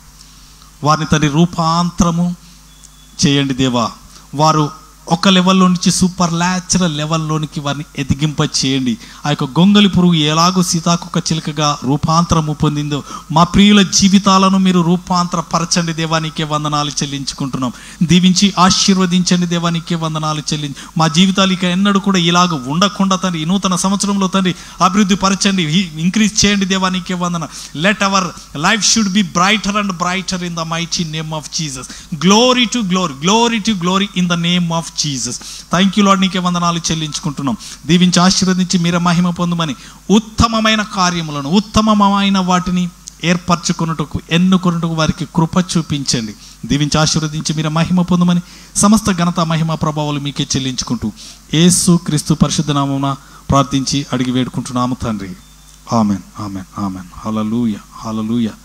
Speaker 1: వారిని తండ్రి రూపాంతరము చేయండి దేవా వారు ఒక లెవెల్లో నుంచి సూపర్ న్యాచురల్ లెవెల్లోనికి వారిని ఎదిగింప చేయండి ఆ యొక్క గొంగలి పురుగు ఎలాగో సీతాకొక చిలుకగా రూపాంతరము పొందిందో మా ప్రియుల జీవితాలను మీరు రూపాంతరపరచండి దేవానికే వందనాలు చెల్లించుకుంటున్నాం దీవించి ఆశీర్వదించండి దేవానికే వందనాలు చెల్లించి మా జీవితాలు ఇక ఎన్నడూ కూడా ఇలాగ ఉండకుండా తండ్రి ఈ నూతన సంవత్సరంలో తండ్రి అభివృద్ధి పరచండి ఇంక్రీజ్ చేయండి దేవానికే వందన let our life should be brighter and brighter in the mighty name of Jesus glory to glory glory to glory in the name of Jesus thank you Lord నీకే వందనాలు చెల్లించుకుంటున్నాం దీవించి ఆశీర్వదించి మీరే మహిమ పొందమని ఉత్తమమైన కార్యములను ఉత్తమమైన వాటిని ఏర్పరచుకున్నట్టుకు ఎన్నుకున్నట్టుకు వారికి కృప చూపించండి దీవించి ఆశీర్వదించి మీరు మహిమ పొందమని సమస్త ఘనత మహిమ ప్రభావాలు మీకే చెల్లించుకుంటూ యేసు క్రీస్తు పరిశుద్ధ నామమున ప్రార్థించి అడిగి వేడుకుంటున్నాము తండ్రి ఆమెన్ ఆమెన్ ఆమెన్ హలలుయ హలలుయ